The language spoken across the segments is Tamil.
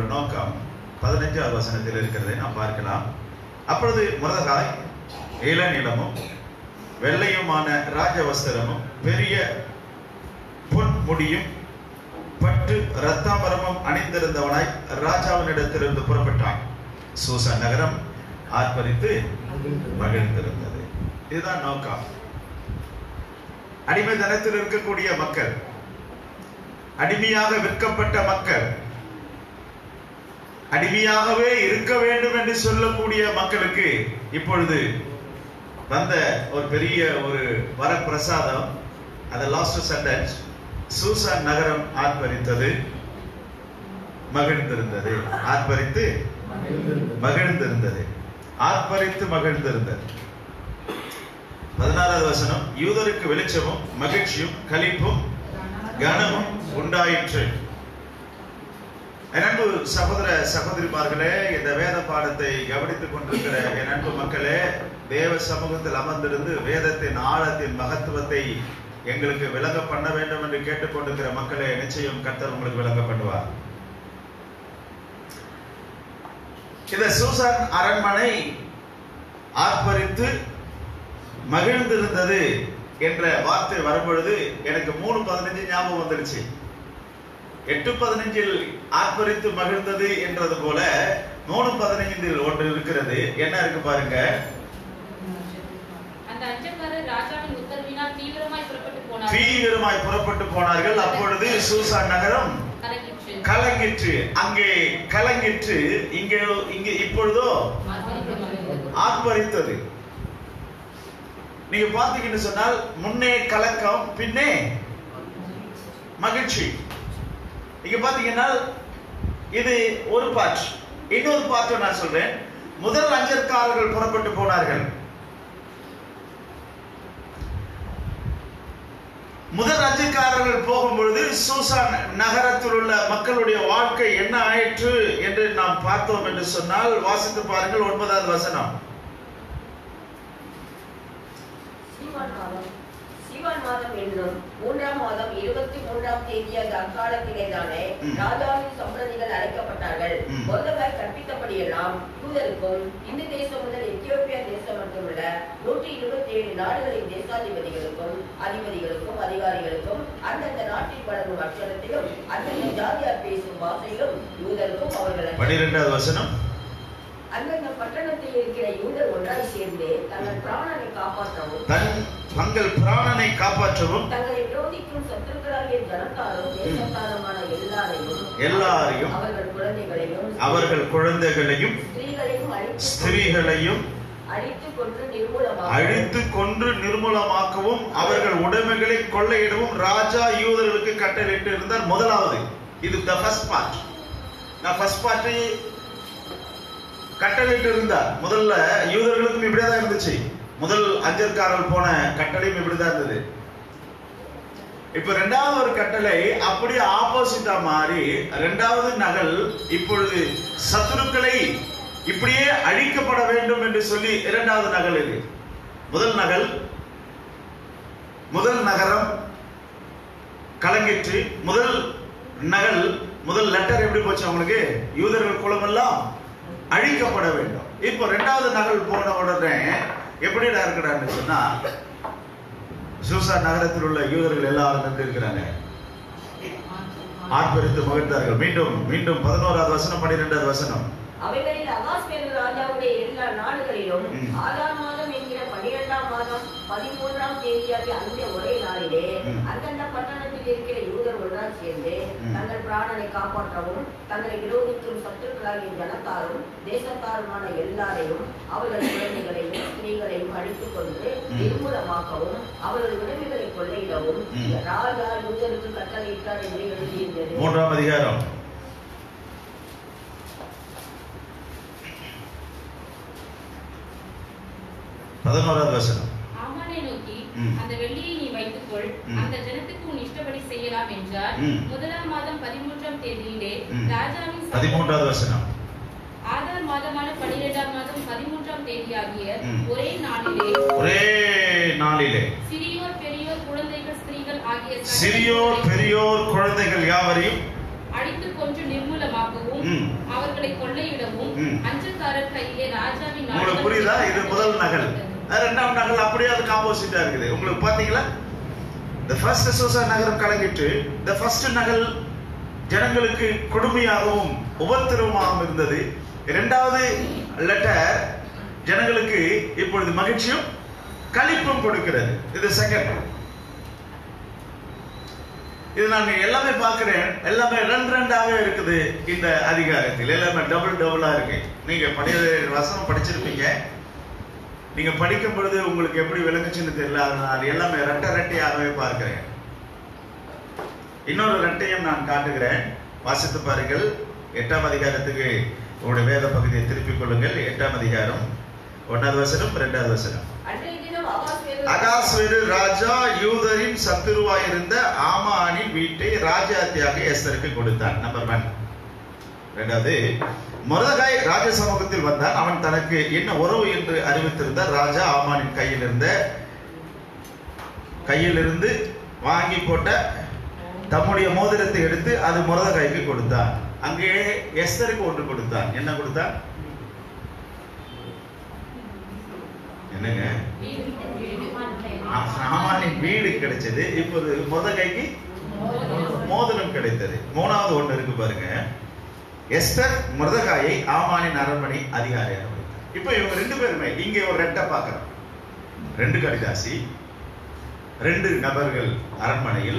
நோக்கம் பதினஞ்சாவது வசனத்தில் இருக்கிறதை நாம் பார்க்கலாம் அப்பொழுது முரதகாய் இளநிலமும் வெள்ளையுமான ராஜவஸ்திரமும் பெரிய பொன் முடியும் பட்டு ரத்தாம்பரமும் அணிந்திருந்தவனாய் ராஜாவினிடத்திலிருந்து புறப்பட்டான் சூசா நகரம் ஆர்ப்பரித்து மகிழ்ந்திருந்தது இதுதான் நோக்கம் அடிமை தனத்தில் இருக்கக்கூடிய மக்கள் அடிமையாக விற்கப்பட்ட மக்கள் அடிமையாகவே இருக்க வேண்டும் என்று சொல்லக்கூடிய மக்களுக்கு இப்பொழுது வந்த ஒரு பெரிய ஒரு வரப்பிரசாதம் அந்த லாஸ்ட் சென்டென்ஸ் சூசான் நகரம் ஆர்ப்பரித்தது மகிழ்ந்திருந்தது ஆர்ப்பரித்து மகிழ்ந்திருந்தது ஆர்ப்பரித்து மகிழ்ந்திருந்தது பதினாறாவது வசனம் யூதருக்கு வெளிச்சமும் மகிழ்ச்சியும் களிப்பும் கனமும் உண்டாயிற்று என் அன்பு சகோதர சகோதரிமார்களே இந்த வேத பாடத்தை கவனித்துக் கொண்டிருக்கிற என் அன்பு மக்களே தேவ சமூகத்தில் அமர்ந்திருந்து வேதத்தின் ஆழத்தின் மகத்துவத்தை எங்களுக்கு விளங்க பண்ண வேண்டும் என்று கேட்டுக்கொண்டிருக்கிற மக்களே நிச்சயம் கர்த்தர் உங்களுக்கு விளங்க பண்ணுவார் இந்த சூசான் அரண்மனை ஆர்ப்பரித்து மகிழ்ந்திருந்தது என்ற வார்த்தை வரும்பொழுது எனக்கு மூணு பதினஞ்சு ஞாபகம் வந்துடுச்சு எட்டு பதினஞ்சில் ஆர்ப்பரித்து மகிழ்ந்தது என்றது போல மூணு பதினைந்தில் ஒன்று இருக்கிறது என்ன இருக்கு பாருங்க அந்த அஞ்சக்காரர் ராஜாவின் உத்தரவினால் தீவிரமாய் புறப்பட்டு போனார் தீவிரமாய் புறப்பட்டு போனார்கள் அப்பொழுது சூசான் நகரம் கலங்கிற்று கலங்கிற்று அங்கே கலங்கிற்று இங்கே இங்கே இப்பொழுதோ ஆர்ப்பரித்து மகிழ்ந்தது. ஆர்ப்பரித்தது நீங்க பார்த்தீங்கன்னு சொன்னால் முன்னே கலக்கம் பின்னே மகிழ்ச்சி இங்க பாத்தீங்கன்னா இது ஒரு பார்ட் இன்னொரு பார்ட் நான் சொல்றேன் முதல் அஞ்சற்காரர்கள் புறப்பட்டு போனார்கள் முதல் அஞ்சற்காரர்கள் போகும் பொழுது சூசான் நகரத்தில் உள்ள மக்களுடைய வாழ்க்கை என்ன ஆயிற்று என்று நாம் பார்த்தோம் என்று சொன்னால் வாசித்து பாருங்கள் ஒன்பதாவது வசனம் சீவான் மாதம் சீவான் மாதம் என்னும் மூன்றாம் மாதம் இருபத்தி மூன்றாம் தேதியாக அக்காலத்திலேதானே ம். ராஜாவின் சம்பிரதிகள் அழைக்கப்பட்டார்கள் ம். மொர்தெகாய் கற்பித்தபடியெல்லாம் யூதருக்கும் இந்த தேசம் முதல் எத்தியோப்பியா தேசம் மட்டுமல்ல நூற்றி இருபத்தி ஏழு நாடுகளின் தேசாதிபதிகளுக்கும் அதிபதிகளுக்கும் அதிகாரிகளுக்கும் அந்தந்த நாட்டில் வழங்கும் அக்ஷரத்திலும் அந்தந்த ஜாதியார் பேசும் பாஷையிலும் யூதருக்கும் அவர்கள் பனிரெண்டாவது வசனம் அந்தந்த பட்டணத்தில் இருக்கிற யூதர் ஒன்றாய் சேர்ந்து தங்கள் பிராணனை காப்பாற்றவும் தன் தங்கள் பிராணனை காப்பாற்றவும் தங்களை விரோதிக்கும் சத்துருக்களாகிய ஜனத்தாரும் தேசத்தாருமான எல்லாரையும் எல்லாரையும் அவர்கள் குழந்தைகளையும் அவர்கள் குழந்தைகளையும் ஸ்திரீகளையும் அழித்து ஸ்திரீகளையும் அழித்து கொன்று நிர்மூலமாக அழித்து கொன்று நிர்மூலமாக்கவும் அவர்கள் உடைமைகளை கொள்ளையிடவும் ராஜா யூதர்களுக்கு கட்டளையிட்டு இருந்தார் முதலாவது இது த ஃபர்ஸ்ட் பார்ட் நான் ஃபர்ஸ்ட் பார்ட் கட்டளையிட்டு இருந்தார் முதல்ல யூதர்களுக்கும் இப்படியே தான் இருந்துச்சு முதல் அஞ்சற்காரர்கள் போன கட்டளையும் இப்படிதான் இருந்தது இப்ப ரெண்டாவது ஒரு கட்டளை அப்படியே ஆப்போசிட்டா மாறி ரெண்டாவது நகல் இப்பொழுது சத்துருக்களை இப்படியே அழிக்கப்பட வேண்டும் என்று சொல்லி இரண்டாவது நகல் இது முதல் நகல் முதல் நகரம் கலங்கிற்று முதல் நகல் முதல் லெட்டர் எப்படி போச்சு அவங்களுக்கு யூதர்கள் குலமெல்லாம் அழிக்கப்பட வேண்டும் இப்போ ரெண்டாவது நகல் போன உடனே எப்படிடா இருக்கிறான்னு சொன்னா சூசா நகரத்தில் உள்ள யூதர்கள் எல்லாரும் நின்று இருக்கிறாங்க ஆர்ப்பரித்து மகிழ்ந்தார்கள் மீண்டும் மீண்டும் பதினோராவது வசனம் பன்னிரெண்டாவது வசனம் அவைகளில் அகாஸ்பேரு ராஜாவுடைய எல்லா நாடுகளிலும் ம். ஆறாம் மாதம் என்கிற பனிரெண்டாம் மாதம் பதிமூன்றாம் தேதியாகிய அந்த ஒரே நாளிலே ம். அந்தந்த பட்டணத்தில் இருக்கிற யூதர் ஒன்றாய் சேர்ந்து ம். தங்கள் பிராணனை காப்பாற்றவும் தங்களை விரோதிக்கும் சத்துருக்களாகிய ஜனத்தாரும் தேசத்தாருமான எல்லாரையும் அவர்கள் குழந்தைகளையும் ஸ்திரீகளையும் அழித்துக் கொண்டு ம். நிர்மூலமாக்கவும் அவர்கள் உடமைகளை கொள்ளையிடவும் ம். ராஜா யூதருக்கு கட்டளையிட்டார் என்று எழுதியிருந்தது மூன்றாம் அதிகாரம் பதினோராவது வசனம் ஆமானை நோக்கி ம். அந்த வெள்ளியை நீ வைத்துக்கொள் ம். அந்த ஜனத்துக்கு உன் இஷ்டப்படி செய்யலாம் என்றார் ம். முதலாம் மாதம் பதிமூன்றாம் தேதியிலே ம். ராஜாவின் சபை- பதிமூன்றாவது வசனம் ஆதார் மாதமான பனிரெண்டாம் மாதம் பதிமூன்றாம் தேதியாகிய ம். ஒரே நாளிலே ஒரே நாளிலே சிறியோர் பெரியோர் குழந்தைகள் ஸ்திரீகள் ஆகிய சகல சிறியோர் யூதரை பெரியோர் குழந்தைகள் யாவரையும் அழித்துக் கொன்று நிர்மூலமாக்கவும் காக்கவும் ம். அவர்களை கொள்ளையிடவும் ம். அஞ்சல்காரர் கையிலே ராஜாவின் உங்களுக்கு நாடுகள் புரியுதா இது முதல் நகல் அது ரெண்டாம் நகல் அப்படியே அதுக்கு ஆப்போசிட்டா இருக்குது உங்களுக்கு பாத்தீங்களா the first சூசா நகரம் கலங்கிட்டு the first நகல் ஜனங்களுக்கு கொடுமையாகவும் உபத்திரவமாகவும் இருந்தது இரண்டாவது லெட்டர் ஜனங்களுக்கு இப்பொழுது மகிழ்ச்சியும் களிப்பும் கொடுக்கிறது இது செகண்ட் இது நான் எல்லாமே பார்க்கிறேன் எல்லாமே ரெண்டு ரெண்டாவே இருக்குது இந்த அதிகாரத்தில் எல்லாமே டபுள் டபுளா இருக்கு நீங்க பழைய வசனம் படிச்சிருப்பீங்க நீங்க படிக்கும் பொழுது உங்களுக்கு எப்படி விளங்குச்சுன்னு தெரியல அதனால அது எல்லாமே ரெட்டை ரெட்டையாகவே பார்க்கிறேன் இன்னொரு ரெட்டையும் நான் காட்டுகிறேன் வாசித்து பாருங்கள் எட்டாம் அதிகாரத்துக்கு உங்களுடைய வேத பகுதியை திருப்பிக் கொள்ளுங்கள் எட்டாம் அதிகாரம் ஒன்னாவது வசனம் ரெண்டாவது வசனம் அன்றைய தினம் அகாஸ்வேரு அகாஸ்வேரு ராஜா யூதரின் சத்துருவாயிருந்த ஆமானின் வீட்டை ராஜாத்தியாக எஸ்தருக்கு கொடுத்தான் நம்பர் ஒன் ரெண்டாவது மொரதகாய் ராஜ சமூகத்தில் வந்தான் அவன் தனக்கு என்ன உறவு என்று அறிவித்திருந்த ராஜா ஆமானின் கையில் இருந்த கையில் இருந்து வாங்கி போட்ட தம்முடைய மோதிரத்தை எடுத்து அது மொரதகாய்க்கு கொடுத்தான் அங்கே எஸ்தருக்கு ஒன்று கொடுத்தான் என்ன கொடுத்தான் என்னங்க சாமானின் வீடு கிடைச்சது இப்போது மொதகைக்கு மோதிரம் கிடைத்தது மூணாவது ஒண்ணு இருக்கு பாருங்க எஸ்தர் மருதகாயை ஆமானின் அரண்மனை அதிகாரியாக வைத்தார் இப்போ இவங்க ரெண்டு பேருமே இங்கே ஒரு ரெட்டை பார்க்கிறோம் ரெண்டு கடிதாசி ரெண்டு நபர்கள் அரண்மனையில்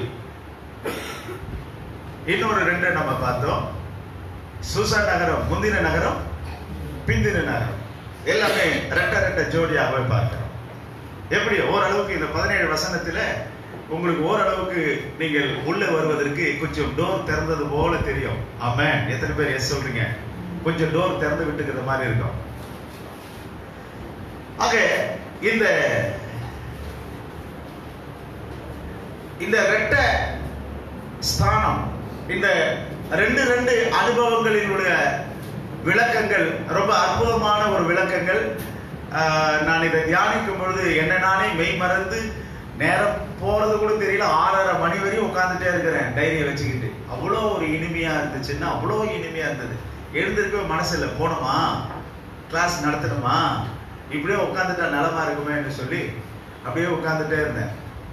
இன்னொரு ரெண்டு நம்ம பார்த்தோம் சூசா நகரம் முந்தின நகரம் பிந்தின நகரம் எல்லாமே ரெட்ட ரெட்ட ஜோடியாகவே பார்க்கிறோம் எப்படி ஓரளவுக்கு இந்த பதினேழு வசனத்துல உங்களுக்கு ஓரளவுக்கு நீங்கள் உள்ள வருவதற்கு கொஞ்சம் டோர் திறந்தது போல தெரியும் ஆமென் எத்தனை பேர் எஸ் சொல்றீங்க கொஞ்சம் டோர் திறந்து விட்டுக்கிற மாதிரி இருக்கும் ஆக இந்த இந்த ரெட்ட ஸ்தானம் இந்த ரெண்டு ரெண்டு அனுபவங்களினுடைய விளக்கங்கள் ரொம்ப அற்புதமான ஒரு விளக்கங்கள் ஆஹ், நான் இதை தியானிக்கும் பொழுது என்ன நானே மெய் மறந்து நேரம் போறது கூட தெரியல ஆறரை மணி வரையும் உட்கார்ந்துட்டே இருக்கிறேன் டைரியை வச்சுக்கிட்டு அவ்வளோ ஒரு இனிமையா இருந்துச்சுன்னா அவ்வளோ இனிமையா இருந்தது எழுந்திருக்கவே மனசு இல்லை போனோமா கிளாஸ் நடத்தணுமா இப்படியே உட்காந்துட்டா நலமா இருக்குமேன்னு சொல்லி அப்படியே உட்கார்ந்துட்டே இருந்தேன்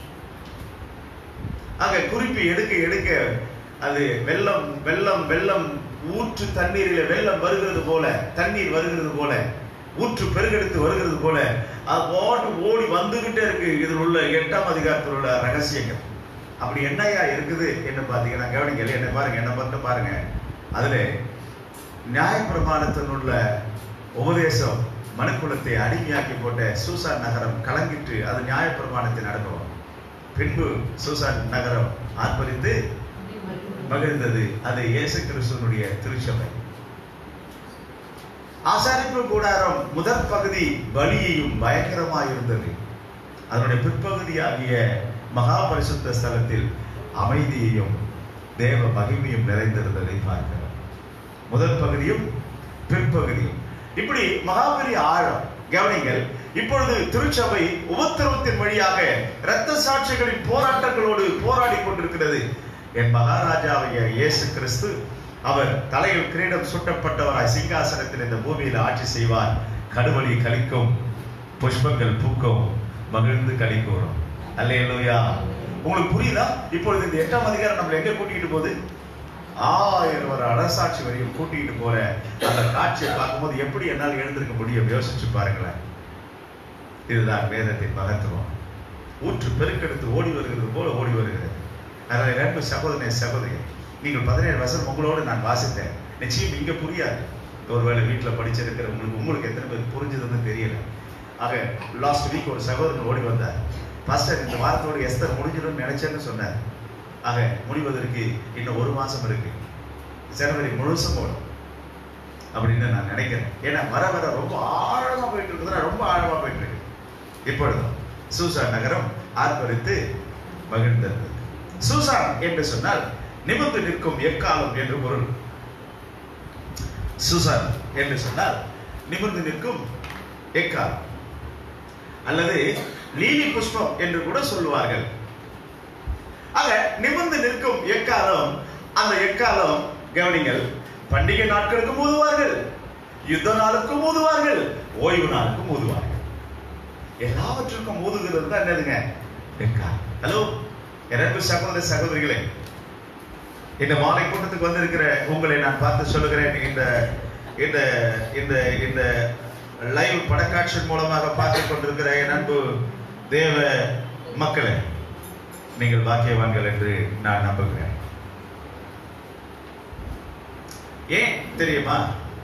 ஆக குறிப்பு எடுக்க எடுக்க அது வெள்ளம் வெள்ளம் வெள்ளம் ஊற்று தண்ணீரில வெள்ளம் வருகிறது போல தண்ணீர் வருகிறது போல ஊற்று பெருகெடுத்து வருகிறது போல அது போட்டு ஓடி வந்துகிட்டே இருக்கு இதில் உள்ள எட்டாம் அதிகாரத்தில் உள்ள ரகசியங்கள் அப்படி என்னையா இருக்குது என்ன பாத்தீங்கன்னா கவனிக்கல என்ன பாருங்க என்ன மட்டும் பாருங்க அதுல நியாயப்பிரமாணத்தில் உள்ள உபதேசம் மனுக்குலத்தை அடிமையாக்கி போட்ட சூசான் நகரம் கலங்கிட்டு அது நியாயப்பிரமாணத்தின் அனுபவம் பின்பு சூசான் நகரம் ஆர்ப்பரித்து மகிழ்ந்தது அது இயேசு கிறிஸ்துவனுடைய திருச்சபை ஆசாரிப்பு கூடாரம் முதற் பகுதி பலியையும் பயங்கரமாய் இருந்தது அதனுடைய பிற்பகுதியாகிய மகா பரிசுத்த ஸ்தலத்தில் அமைதியையும் தேவ மகிமையும் நிறைந்திருந்ததை பார்க்கிறோம் முதல் பகுதியும் பிற்பகுதியும் இப்படி மகாபெரிய ஆழம் கவனிங்கள் இப்பொழுது திருச்சபை உபத்திரவத்தின் வழியாக இரத்த சாட்சிகளின் போராட்டங்களோடு போராடி கொண்டிருக்கிறது என் மகாராஜாவைய இயேசு கிறிஸ்து அவர் தலையில் கிரீடம் சுட்டப்பட்டவராய் சிங்காசனத்தில் இந்த பூமியில் ஆட்சி செய்வார் கடுவழி கலிக்கும் புஷ்பங்கள் பூக்கும் மகிழ்ந்து களி கூறும் அல்லேலூயா உங்களுக்கு புரியுதா இப்பொழுது இந்த எட்டாம் அதிகாரம் நம்மளை எங்க கூட்டிட்டு போகுது ஆயிரம் ஒரு அரசாட்சி வரையும் கூட்டிட்டு போற அந்த காட்சியை பார்க்கும்போது எப்படி என்னால் எழுந்திருக்க முடியும் யோசிச்சு பாருங்களேன் இதுதான் வேதத்தின் மகத்துவம் ஊற்று பெருக்கெடுத்து ஓடி வருகிறது போல ஓடி வருகிறது அதனால ரெண்டு சகோதரனே சகோதரி நீங்கள் பதினேழு வசனம் உங்களோடு நான் வாசித்தேன் நிச்சயம் இங்க புரியாது ஒருவேளை வீட்டுல படிச்சிருக்கிற உங்களுக்கு உங்களுக்கு எத்தனை பேர் புரிஞ்சதுன்னு தெரியல ஆக லாஸ்ட் வீக் ஒரு சகோதரன் ஓடி வந்தார் பாஸ்டர் இந்த வாரத்தோடு எஸ்தர் முடிஞ்சிடும்னு நினைச்சேன்னு சொன்னார் ஆக முடிவதற்கு இன்னும் ஒரு மாசம் இருக்கு ஜனவரி முழுசும் ஓடும் அப்படின்னு நான் நினைக்கிறேன் ஏன்னா வர வர ரொம்ப ஆழமா போயிட்டு இருக்குதுன்னா ரொம்ப ஆழமா போயிட்டு இருக்கு இப்பொழுதும் சூசான் நகரம் ஆர்ப்பரித்து மகிழ்ந்திருந்தது சூசான் என்று சொன்னால் நிமிர்ந்து நிற்கும் எக்காலம் என்று பொருள் சூசான் என்று சொன்னால் நிமிர்ந்து நிற்கும் எக்காலம் அல்லது லீலி புஷ்பம் என்று கூட சொல்லுவார்கள் ஆக நிமிர்ந்து நிற்கும் எக்காலம் அந்த எக்காலம் கவனிங்கள் பண்டிகை நாட்களுக்கும் ஊதுவார்கள் யுத்த நாளுக்கும் ஊதுவார்கள் ஓய்வு நாளுக்கும் ஊதுவார்கள் எல்லாவற்றுக்கும் ஊதுகிறது தான் என்னதுங்க எக்கால் ஹலோ எனக்கு சகோதர சகோதரிகளே இந்த மாலை கூட்டத்துக்கு வந்திருக்கிற உங்களை நான் பார்த்து சொல்லுகிறேன் இந்த இந்த இந்த இந்த லைவ் படக்காட்சி மூலமாக பார்த்து கொண்டிருக்கிற என் அன்பு தேவ மக்களே நீங்கள் பாக்கியவான்கள் என்று நான் நம்புகிறேன் ஏன் தெரியுமா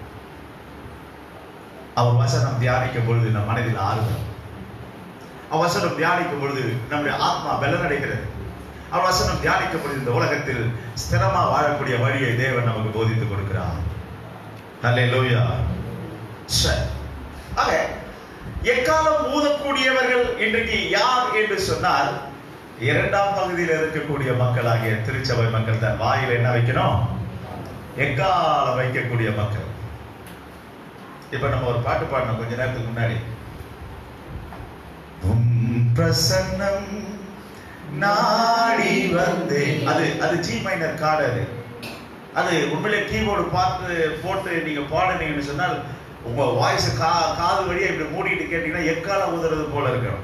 அவர் வசனம் தியானிக்கும் பொழுது நம் மனதில் ஆறுதல் அவர் வசனம் தியானிக்கும் பொழுது நம்முடைய ஆத்மா பலனடைகிறது அவர் வசனம் தியானிக்கும் பொழுது இந்த உலகத்தில் ஸ்திரமா வாழக்கூடிய வழியை தேவன் நமக்கு போதித்துக் கொடுக்கிறார் அல்லேலூயா சரி ஆக எக்காலம் ஊதக்கூடியவர்கள் இன்றைக்கு யார் என்று சொன்னால் இரண்டாம் பகுதியில் இருக்கக்கூடிய மக்களாகிய திருச்சபை மக்கள் தான் வாயில் என்ன வைக்கணும் எக்காலம் வைக்கக்கூடிய மக்கள் இப்ப நம்ம ஒரு பாட்டு பாடணும் கொஞ்ச நேரத்துக்கு முன்னாடி உம் பிரசன்னம் நாடி வந்தேன் அது அது ஜி மைனர் கார்டு அது அது உண்மையிலே கீபோர்டு பார்த்து போட்டு நீங்க பாடுனீங்கன்னு சொன்னால் உங்க வாய்ஸ் கா காது வழியா இப்படி மூடிட்டு கேட்டீங்கன்னா எக்கால ஊதுறது போல இருக்கும்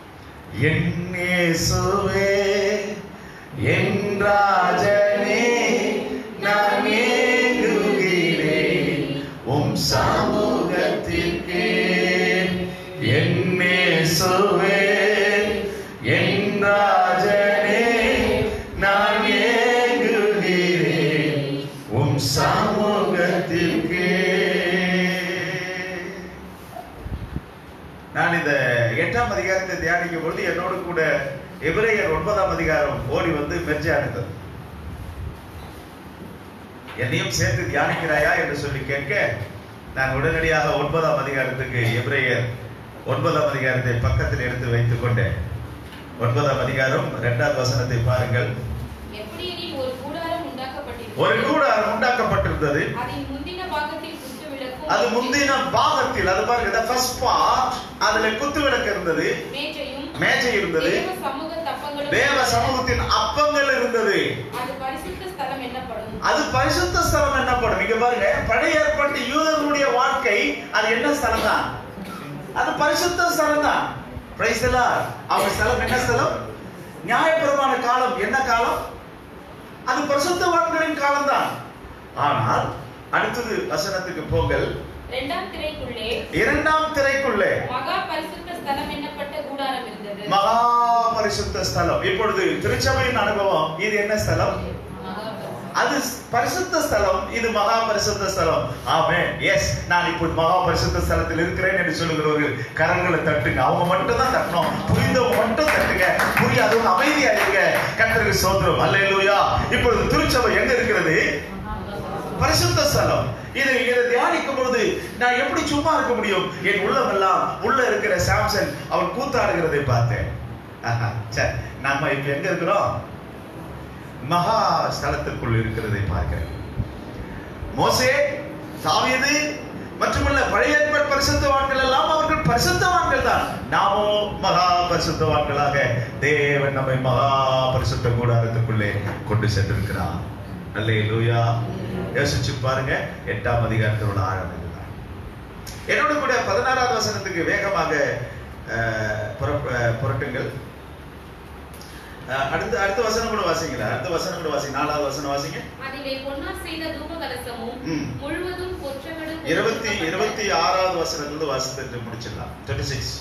என்னேசுவே என் ராஜனே நான் ஏங்குகிறேன் உம் சமூகத்திற்கே என்னேசுவே என் ராஜனே நான் ஏங்குகிறேன் உம் சமூகத்திற்கே நான் இந்த எட்டாம் அதிகாரத்தை தியானிக்கும் பொழுது என்னோடு கூட எபிரேயர் ஒன்பதாம் அதிகாரம் ஓடி வந்து மெர்ஜானது என்னையும் சேர்த்து தியானிக்கிறாயா என்று சொல்லி கேட்க நான் உடனடியாக ஒன்பதாம் அதிகாரத்துக்கு எபிரேயர் ஒன்பதாம் அதிகாரத்தை பக்கத்தில் எடுத்து வைத்துக் கொண்டேன் ஒன்பதாம் அதிகாரம் இரண்டாவது வசனத்தை பாருங்கள் எப்படியெனில் ஒரு கூடாரம் உண்டாக்கப்பட்டிருக்கிறது ஒரு கூடாரம் உண்டாக்கப்பட்டிருந்தது அதின் முந்தின பாகத்தில் குத்து விளக்கும் அது முந்தின பாகத்தில் அது பாருங்க ஃபர்ஸ்ட் பார்ட் அதுல குத்து விளக்கு இருந்தது மேஜையும் மேஜை இருந்தது தேவ சமூக தப்பங்களும் தேவ சமூகத்தின் அப்பங்கள் இருந்தது அது பரிசுத்த ஸ்தலம் என்னப்படும் அது பரிசுத்த ஸ்தலம் என்னப்படும் இங்க பாருங்க பழைய ஏற்பாட்டு யூதர்களுடைய வாழ்க்கை அது என்ன ஸ்தலம் தான் அது பரிசுத்த ஸ்தலம் தான் பிரைஸ் அவங்க ஸ்தலம் என்ன ஸ்தலம் நியாயப்பிரமாண காலம் என்ன காலம் அது பரிசுத்தவான்களின் காலம் தான் ஆனால் அடுத்தது வசனத்துக்கு போங்கள் இரண்டாம் திரைக்குள்ளே இரண்டாம் திரைக்குள்ளே மகா பரிசுத்த ஸ்தலம் என்னப்பட்ட கூடாரம் இருந்தது மகா பரிசுத்த ஸ்தலம் இப்பொழுது திருச்சபையின் அனுபவம் இது என்ன ஸ்தலம் மகா பரிசுத்த அது பரிசுத்த ஸ்தலம் இது மகா பரிசுத்த ஸ்தலம் ஆமே எஸ் நான் இப்போ மகா பரிசுத்த ஸ்தலத்தில் இருக்கிறேன் என்று சொல்லுகிறவர்கள் கரங்களை தட்டுங்க அவங்க மட்டும் தான் தட்டணும் புரிந்தவங்க மட்டும் தட்டுங்க புரியாதவங்க அமைதியா இருங்க கர்த்தருக்கு சோதரம் அல்லேலூயா இப்பொழுது திருச்சபை எங்க இருக்கிறது பரிசுத்த ஸ்தலம் இது இதை தியானிக்கும் பொழுது நான் எப்படி சும்மா இருக்க முடியும் என் உள்ளமெல்லாம் உள்ள இருக்கிற சாம்சன் அவன் கூத்தாடுகிறதை பார்த்தேன் ஆஹா, சரி நம்ம இப்ப எங்க இருக்கிறோம் மகா ஸ்தலத்திற்குள் இருக்கிறதை பார்க்கிறேன் மோசே தாவீது மட்டுமல்ல பழைய ஏற்பாடு பரிசுத்தவான்கள் எல்லாம் அவர்கள் பரிசுத்தவான்கள் தான் நாமோ மகா பரிசுத்தவான்களாக தேவன் நம்மை மகா பரிசுத்த கூடாரத்துக்குள்ளே கொண்டு சென்றிருக்கிறார் அல்லே லூயா யோசிச்சு பாருங்க எட்டாம் அதிகாரத்தோட ஆழம் இதுதான் என்னோட கூட பதினாறாவது வசனத்துக்கு வேகமாக அஹ், புறப்ப- அஹ், புரட்டுங்கள் அஹ், அடுத்த அடுத்த வசனம் கூட வாசிங்களா அடுத்த வசனம் கூட வாசிங்க நாலாவது வசனம் வாசிங்க அதிலே பொன்னார் செய்த தூப கலசமும் ம். முழுவதும் பொற்றகடும் இருபத்தி இருபத்தி ஆறாவது வசனத்திலிருந்து வாசித்து முடிச்சிடலாம் டுவெண்ட்டி சிக்ஸ்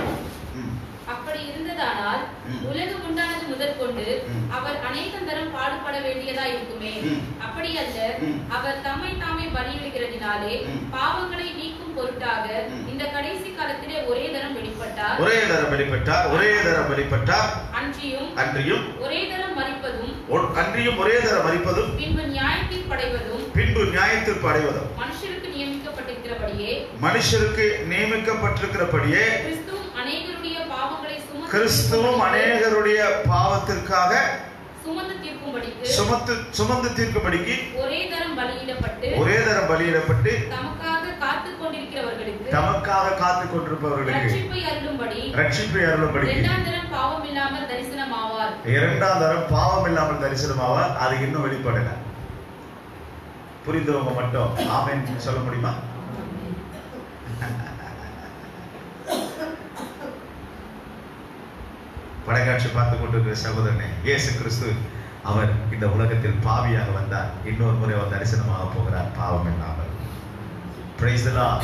அப்படி இருந்ததானால் ம். உலகம் உண்டானது முதற்கொண்டு ம். அவர் அநேகம் தரம் பாடுபட வேண்டியதா இருக்குமே ம். அப்படி அல்ல ம். அவர் தம்மை தாமே பலியிடுகிறதினாலே ம். பாவங்களை நீக்கும் பொருட்டாக ம். இந்த கடைசி காலத்திலே ஒரே தரம் வெளிப்பட்டார் ஒரே தரம் வெளிப்பட்டார் ஒரே தரம் வெளிப்பட்டார் அன்றியும் அன்றியும் ஒரே தரம் மறிப்பதும் ஒ- அன்றியும் ஒரே தரம் மறிப்பதும் பின்பு நியாயத்தில் படைவதும் பின்பு நியாயத்திற்கு அடைவதும் மனுஷருக்கு நியமிக்கப்பட்டிருக்கிறபடியே மனுஷருக்கு நியமிக்கப்பட்டிருக்கிறபடியே கிறிஸ்துவும் அநேகருடைய பாவங்களை சுமந்து கிறிஸ்துவும் அநேகருடைய பாவத்திற்காக சுமந்து தீர்க்கும்படிக்கு சுமத்து சுமந்து தீர்க்கும்படிக்கு ஒரே தரம் பலியிடப்பட்டு ஒரே தரம் பலியிடப்பட்டு தமக்காக காத்துக் கொண்டிருக்கிறவர்களுக்கு தமக்காக காத்துக் கொண்டிருப்பவர்களுக்கு ரட்சிப்பை அருளும்படி ரட்சிப்பை அருளும்படிக்கு இரண்டாம் தரம் பாவம் இல்லாமல் தரிசனமாவார் இரண்டாம் தரம் பாவம் இல்லாமல் தரிசனமாவார் அது இன்னும் வெளிப்படல புரிந்தவங்க மட்டும் ஆமென் சொல்ல முடியுமா படைக்காட்சி பார்த்து கொண்டிருக்கிற சகோதரனே இயேசு கிறிஸ்து அவர் இந்த உலகத்தில் பாவியாக வந்தார் இன்னொரு முறை அவர் தரிசனமாக போகிறார் பாவம் இல்லாமல் Praise the Lord.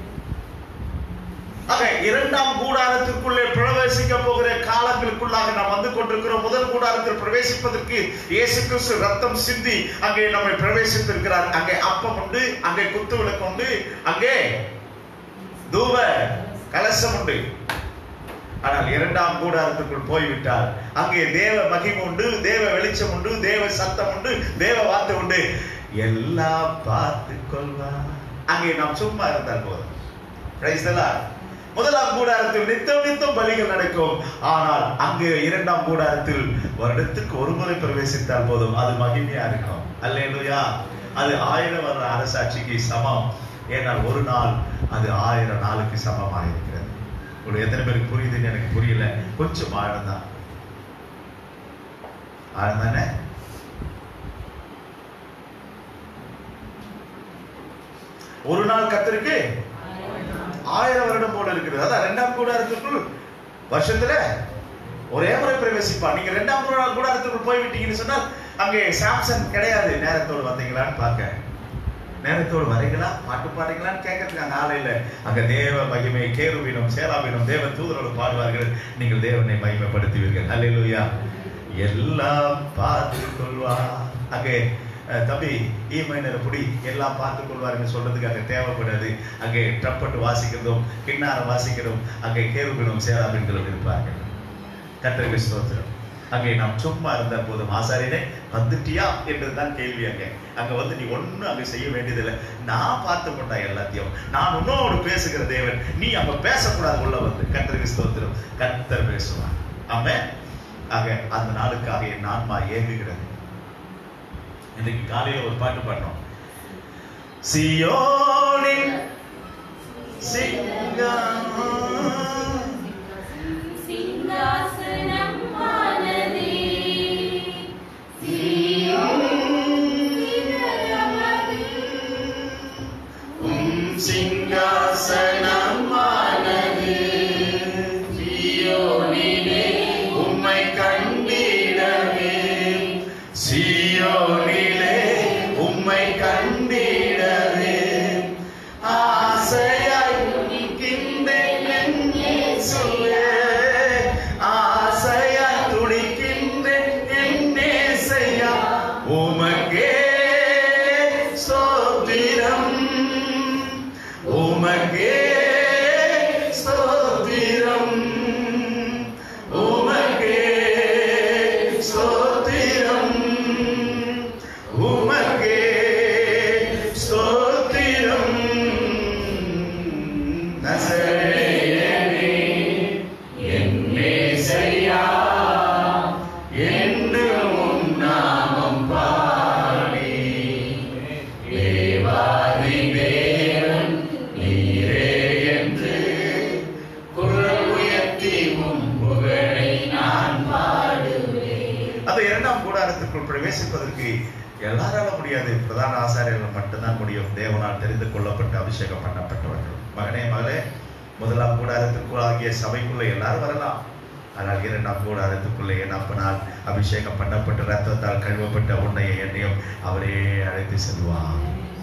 ஆக இரண்டாம் கூடாரத்திற்குள்ளே பிரவேசிக்க போகிற காலங்களுக்குள்ளாக நாம் வந்து கொண்டிருக்கிறோம் முதல் கூடாரத்தில் பிரவேசிப்பதற்கு இயேசு கிறிஸ்து ரத்தம் சிந்தி அங்கே நம்மை பிரவேசித்திருக்கிறார் அங்கே அப்பம் உண்டு அங்கே குத்து விளக்கு உண்டு அங்கே தூப கலசம் உண்டு ஆனால் இரண்டாம் கூடாரத்துக்குள் போய்விட்டார் அங்கே தேவ மகிமை உண்டு தேவ வெளிச்சம் உண்டு தேவ சத்தம் உண்டு தேவ வார்த்தை உண்டு எல்லாம் பார்த்து கொள்வார் அங்கே நாம் சும்மா இருந்தால் போதும் Praise the Lord. முதலாம் கூடாரத்தில் நித்தம் நித்தம் பலிகள் நடக்கும் ஆனால் அங்கு இரண்டாம் கூடாரத்தில் வருடத்துக்கு ஒரு முறை பிரவேசித்தால் போதும் அது மகிமையா இருக்கும் அல்லேலூயா அது ஆயிரம் வருட அரசாட்சிக்கு சமம் ஏனால் ஒரு நாள் அது ஆயிரம் நாளுக்கு சமமாக இருக்கிறது உங்களுக்கு எத்தனை பேருக்கு புரியுதுன்னு எனக்கு புரியல கொஞ்சம் ஆழம் தான் ஆழம் தானே ஒரு நாள் கத்திருக்கு ஆயிரம் வருடம் போல இருக்குது அதான் ரெண்டாம் கூடாரத்துக்குள் வருஷத்துல ஒரே முறை பிரவேசிப்பான் நீங்க ரெண்டாம் கூடா- கூடாரத்துக்குள் போய்விட்டீங்கன்னு சொன்னால் அங்கே சாம்சன் கிடையாது நேரத்தோடு வந்தீங்களான்னு பார்க்க நேரத்தோடு வரீங்களா பாட்டு பாடுறீங்களான்னு கேட்கறதுக்கு அங்க ஆலையில அங்க தேவ மகிமை கேருவினும் சேராவினும் தேவ தூதரோடு பாடுவார்கள் நீங்கள் தேவனை மகிமைப்படுத்துவீர்கள் அல்லேலூயா எல்லாம் பார்த்து கொள்வா அங்கே அஹ், தம்பி ஈ மைனர் புடி எல்லாம் பார்த்து கொள்வாருன்னு சொல்றதுக்கு அங்க தேவைப்படாது அங்கே ட்ரப்பட்டு வாசிக்கிறதும் கிண்ணாரம் வாசிக்கிறதும் அங்கே கேருவினும் சேராவின்களும் இருப்பார்கள் கத்தருக்கு ஸ்தோத்திரம் அங்கே நாம் சும்மா இருந்த போதும் ஆசாரியனே வந்துட்டியா என்றுதான் கேள்வி அங்கே அங்க வந்து நீ ஒண்ணும் அங்க செய்ய வேண்டியதில்லை நான் பார்த்து கொண்டா எல்லாத்தையும் நான் உன்னோடு பேசுகிற தேவன் நீ அங்க பேசக்கூடாது உள்ள வந்து கத்தருக்கு ஸ்தோத்திரம் கத்தர் பேசுவான் ஆமென் ஆக அந்த நாளுக்காக என் ஆன்மா ஏங்குகிறது இன்னைக்கு காலையில ஒரு பாட்டு பாடினோம் சியோனின் சிங்கம் சிங்காசனம் ஆனதே உம் சிங்காசனமானது சியோனிலே உம்மை கண்டிடவே சியோனிலே உம்மை கண்டிடவே ஆசையாய் துடிக்கின்றேன் என் இயேசுவே. ஆசையாய் துடிக்கின்றேன் என் நேசையா. உமக்கே ஸ்தோத்திரம் உமக்கே ஸ்தோத்திரம் உமக்கே ஸ்தோத்திரம் உமக்கே ஸ்தோத்திரம் நசரேயனே என் மேசையா என்று உம் நாமம் பாடி தேவாதி தேவன் நீரே என்று குரல் உயர்த்தி உம் புகழை நான் பாடுவேன் அந்த இரண்டாம் கூடாரத்திற்குள் பிரவேசிப்பதற்கு எல்லாரால முடியாது பிரதான ஆசாரியர்கள் மட்டும்தான் முடியும் தேவனால் தெரிந்து கொள்ளப்பட்ட அபிஷேகம் பண்ணப்பட்டவர்கள் மகனே மகளே முதலாம் கூடாரத்திற்குள் ஆகிய சபைக்குள்ள எல்லாரும் வரலாம் ஆனால் இரண்டாம் கூடாரத்துக்குள்ளே என் அப்பனால் அபிஷேகம் பண்ணப்பட்ட ரத்தத்தால் கழுவப்பட்ட உன்னைய என்னையும் அவரே அழைத்து செல்வார்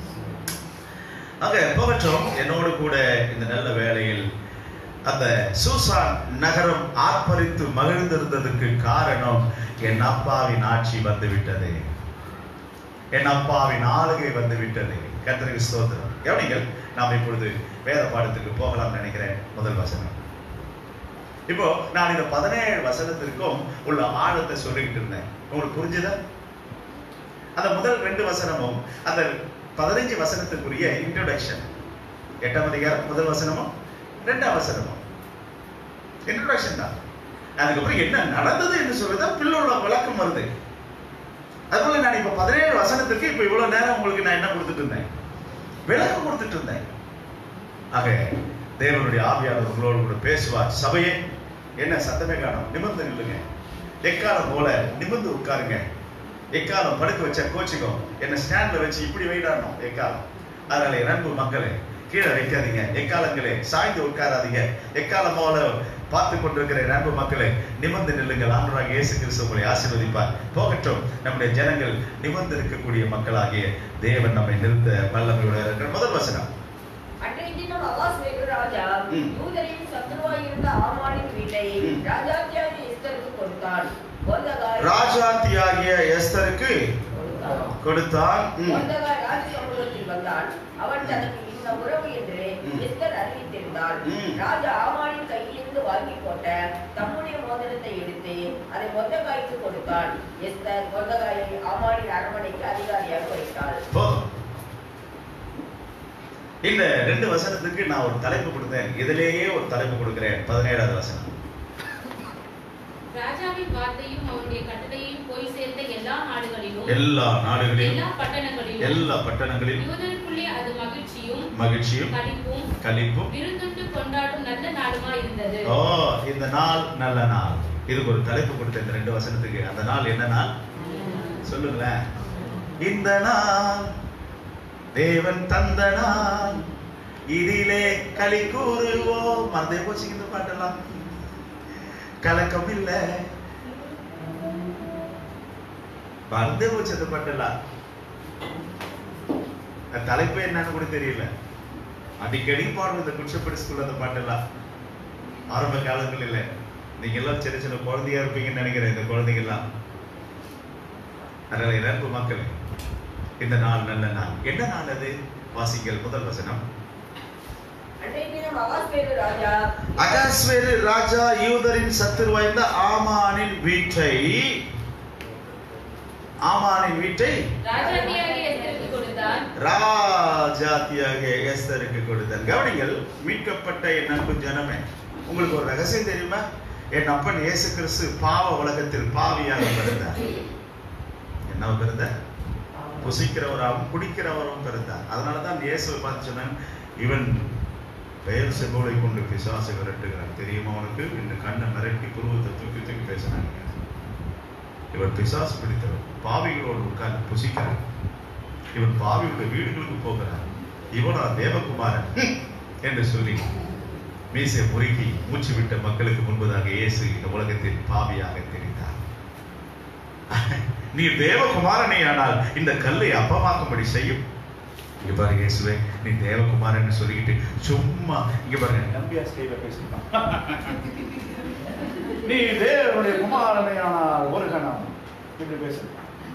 ஆக போகட்டும் என்னோடு கூட இந்த நல்ல வேளையில் அந்த சூசான் நகரம் ஆர்ப்பரித்து மகிழ்ந்திருந்ததுக்கு காரணம் என் அப்பாவின் ஆட்சி வந்து விட்டது என் அப்பாவின் ஆளுகை வந்து விட்டது கர்த்தருக்கு ஸ்தோத்திரம் கவனிங்கள் நாம் இப்பொழுது வேத பாடத்துக்கு போகலாம் நினைக்கிறேன் முதல் வசனம் இப்போ நான் இந்த பதினேழு வசனத்திற்கும் உள்ள ஆழத்தை சொல்லிக்கிட்டு இருந்தேன் உங்களுக்கு புரிஞ்சுதா அந்த முதல் ரெண்டு வசனமும் அந்த பதினைஞ்சு வசனத்துக்குரிய இன்ட்ரோடக்ஷன் எட்டாம் அதிகாரம் முதல் வசனமும் ரெண்டாம் வசனமும் இன்ட்ரோடக்ஷன் தான் அதுக்கப்புறம் என்ன நடந்தது என்று சொல்லிதான் பிள்ளைகள விளக்கம் வருது அதுபோல நான் இப்ப பதினேழு வசனத்துக்கு இப்ப இவ்வளவு நேரம் உங்களுக்கு நான் என்ன கொடுத்துட்டு இருந்தேன் விளக்கம் கொடுத்துட்டு இருந்தேன் ஆக தேவனுடைய ஆவியானவர் உங்களோடு கூட பேசுவார் சபையே என்ன சத்தமே காணும் நிமிர்ந்து நில்லுங்க எக்காலம் போல நிமிர்ந்து உட்காருங்க எக்காலம் படுக்க வச்சா கோச்சிக்கோ என்ன ஸ்டாண்ட்ல வச்சு இப்படி வைடாடணும் எக்காலம் அதனால என் அன்பு மக்களே கீழே வைக்காதீங்க எக்காலங்களே சாய்ந்து உட்காராதீங்க எக்காலம் போல பார்த்து கொண்டிருக்கிற என் அன்பு மக்களே நிமிர்ந்து நில்லுங்கள் ஆண்டவராக இயேசு கிறிஸ்து உங்களை ஆசீர்வதிப்பார் போகட்டும் நம்முடைய ஜனங்கள் நிமிர்ந்து இருக்கக்கூடிய மக்களாகிய தேவன் நம்மை நிறுத்த வல்லமையோட இருக்கிற முதல் வசனம் அன்றைய தினம் அகாஸ்வேரு ராஜா ம். யூதரின் சத்துருவாயிருந்த ஆமானின் வீட்டை ம். ராஜாத்தியாகி எஸ்தருக்கு கொடுத்தான் மொர்தெகாய் ராஜாத்தியாகிய எஸ்தருக்கு கொடுத்தான். கொடுத்தான் ம். மொர்தெகாய் ராஜ சமூகத்தில் வந்தான் அவன் தனக்கு இந்த உறவு என்று ம். எஸ்தர் அறிவித்திருந்தாள் ம். ராஜா ஆமானின் கையிலிருந்து வாங்கி போட்ட தம்முடைய மோதிரத்தை எடுத்து அதை மொர்தெகாய்க்கு கொடுத்தான் எஸ்தர் மொர்தெகாயை ஆமானின் அரண்மனைக்கு அதிகாரியாக வைத்தாள் போதும் இந்த ரெண்டு வசனத்துக்கு நான் ஒரு தலைப்பு கொடுத்தேன் இதிலேயே ஒரு தலைப்பு கொடுக்கிறேன் பதினேழாவது வசனம் ராஜாவின் வார்த்தையும் அவருடைய கட்டளையும் போய் சேர்ந்த எல்லா நாடுகளிலும் எல்லா நாடுகளிலும் எல்லா பட்டணங்களிலும் எல்லா பட்டணங்களிலும் யூதருக்குள்ளே அது மகிழ்ச்சியும் மகிழ்ச்சியும் களிப்பும் கலிப்பும் விருந்துண்டு கொண்டாடும் நல்ல நாளுமா இருந்தது ஓ இந்த நாள் நல்ல நாள் இதுக்கு ஒரு தலைப்பு கொடுத்த இந்த ரெண்டு வசனத்துக்கு அந்த நாள் என்ன நாள் சொல்லுங்களேன் இந்த நாள் தேவன் தந்த நாள் இதிலே களி கூறுவோம் மறந்தே போச்சு இந்த பாட்டெல்லாம் கலக்கம் இல்ல மறந்தே போச்சு அந்த பாட்டெல்லாம் அந்த தலைப்பு என்னன்னு கூட தெரியல அடிக்கடி பாடுவோம் இந்த குச்சப்படி ஸ்கூல்ல அந்த பாட்டெல்லாம் ஆரம்ப காலங்கள் இல்ல நீங்க எல்லாம் சின்ன சின்ன குழந்தையா இருப்பீங்கன்னு நினைக்கிறேன் இந்த குழந்தைங்க எல்லாம் அதனால இறப்பு மக்கள் இந்த நாள் நல்ல நாள் என்ன நாள் அது வாசிங்கள் முதல் வசனம் அன்றைய தினம் அகாஸ்வேரு ராஜா அகாஸ்வேரு ராஜா யூதரின் சத்துரு வாய்ந்த ஆமானின் வீட்டை ஆமானின் வீட்டை ராஜாத்தியாக எஸ்தருக்கு கொடுத்தான் ராஜாத்தியாக எஸ்தருக்கு கொடுத்தார் கவனிங்கள் மீட்கப்பட்ட என் அன்பு ஜனமே உங்களுக்கு ஒரு ரகசியம் தெரியுமா என் அப்பன் இயேசு கிறிஸ்து பாவ உலகத்தில் பாவியாக பிறந்தார் என்ன பிறந்தார் புசிக்கிறவராகவும் குடிக்கிறவரும் பிறந்தார் அதனால தான் இயேசுவை பார்த்து சொன்னான் இவன் பெயர் செபோலை கொண்டு பிசாசு விரட்டுகிறான் தெரியுமா அவனுக்கு இந்த கண்ணை மிரட்டி புருவத்தை தூக்கி தூக்கி பேசினாங்க இவன் பிசாசு பிடித்தவன் பாவிகளோடு உட்கார்ந்து புசிக்கிறான் இவன் பாவியுடைய வீடுகளுக்கு போகிறான் இவனா தேவகுமாரன் ஹம், என்று சொல்லி மீசை முறுக்கி மூச்சு விட்ட மக்களுக்கு முன்பதாக இயேசு இந்த உலகத்தில் பாவியாக தெரிந்தார் நீ தேவகுமாரனே ஆனால் இந்த கல்லை அப்பமாக்கும்படி செய்யும் இங்க பாருங்க இயேசுவே நீ தேவகுமாரன் சொல்லிக்கிட்டு சும்மா இங்க பாருங்க நம்பியா ஸ்டைல பேசிட்டான் நீ தேவனுடைய குமாரனை ஆனால் ஒரு கணம் இப்படி பேசு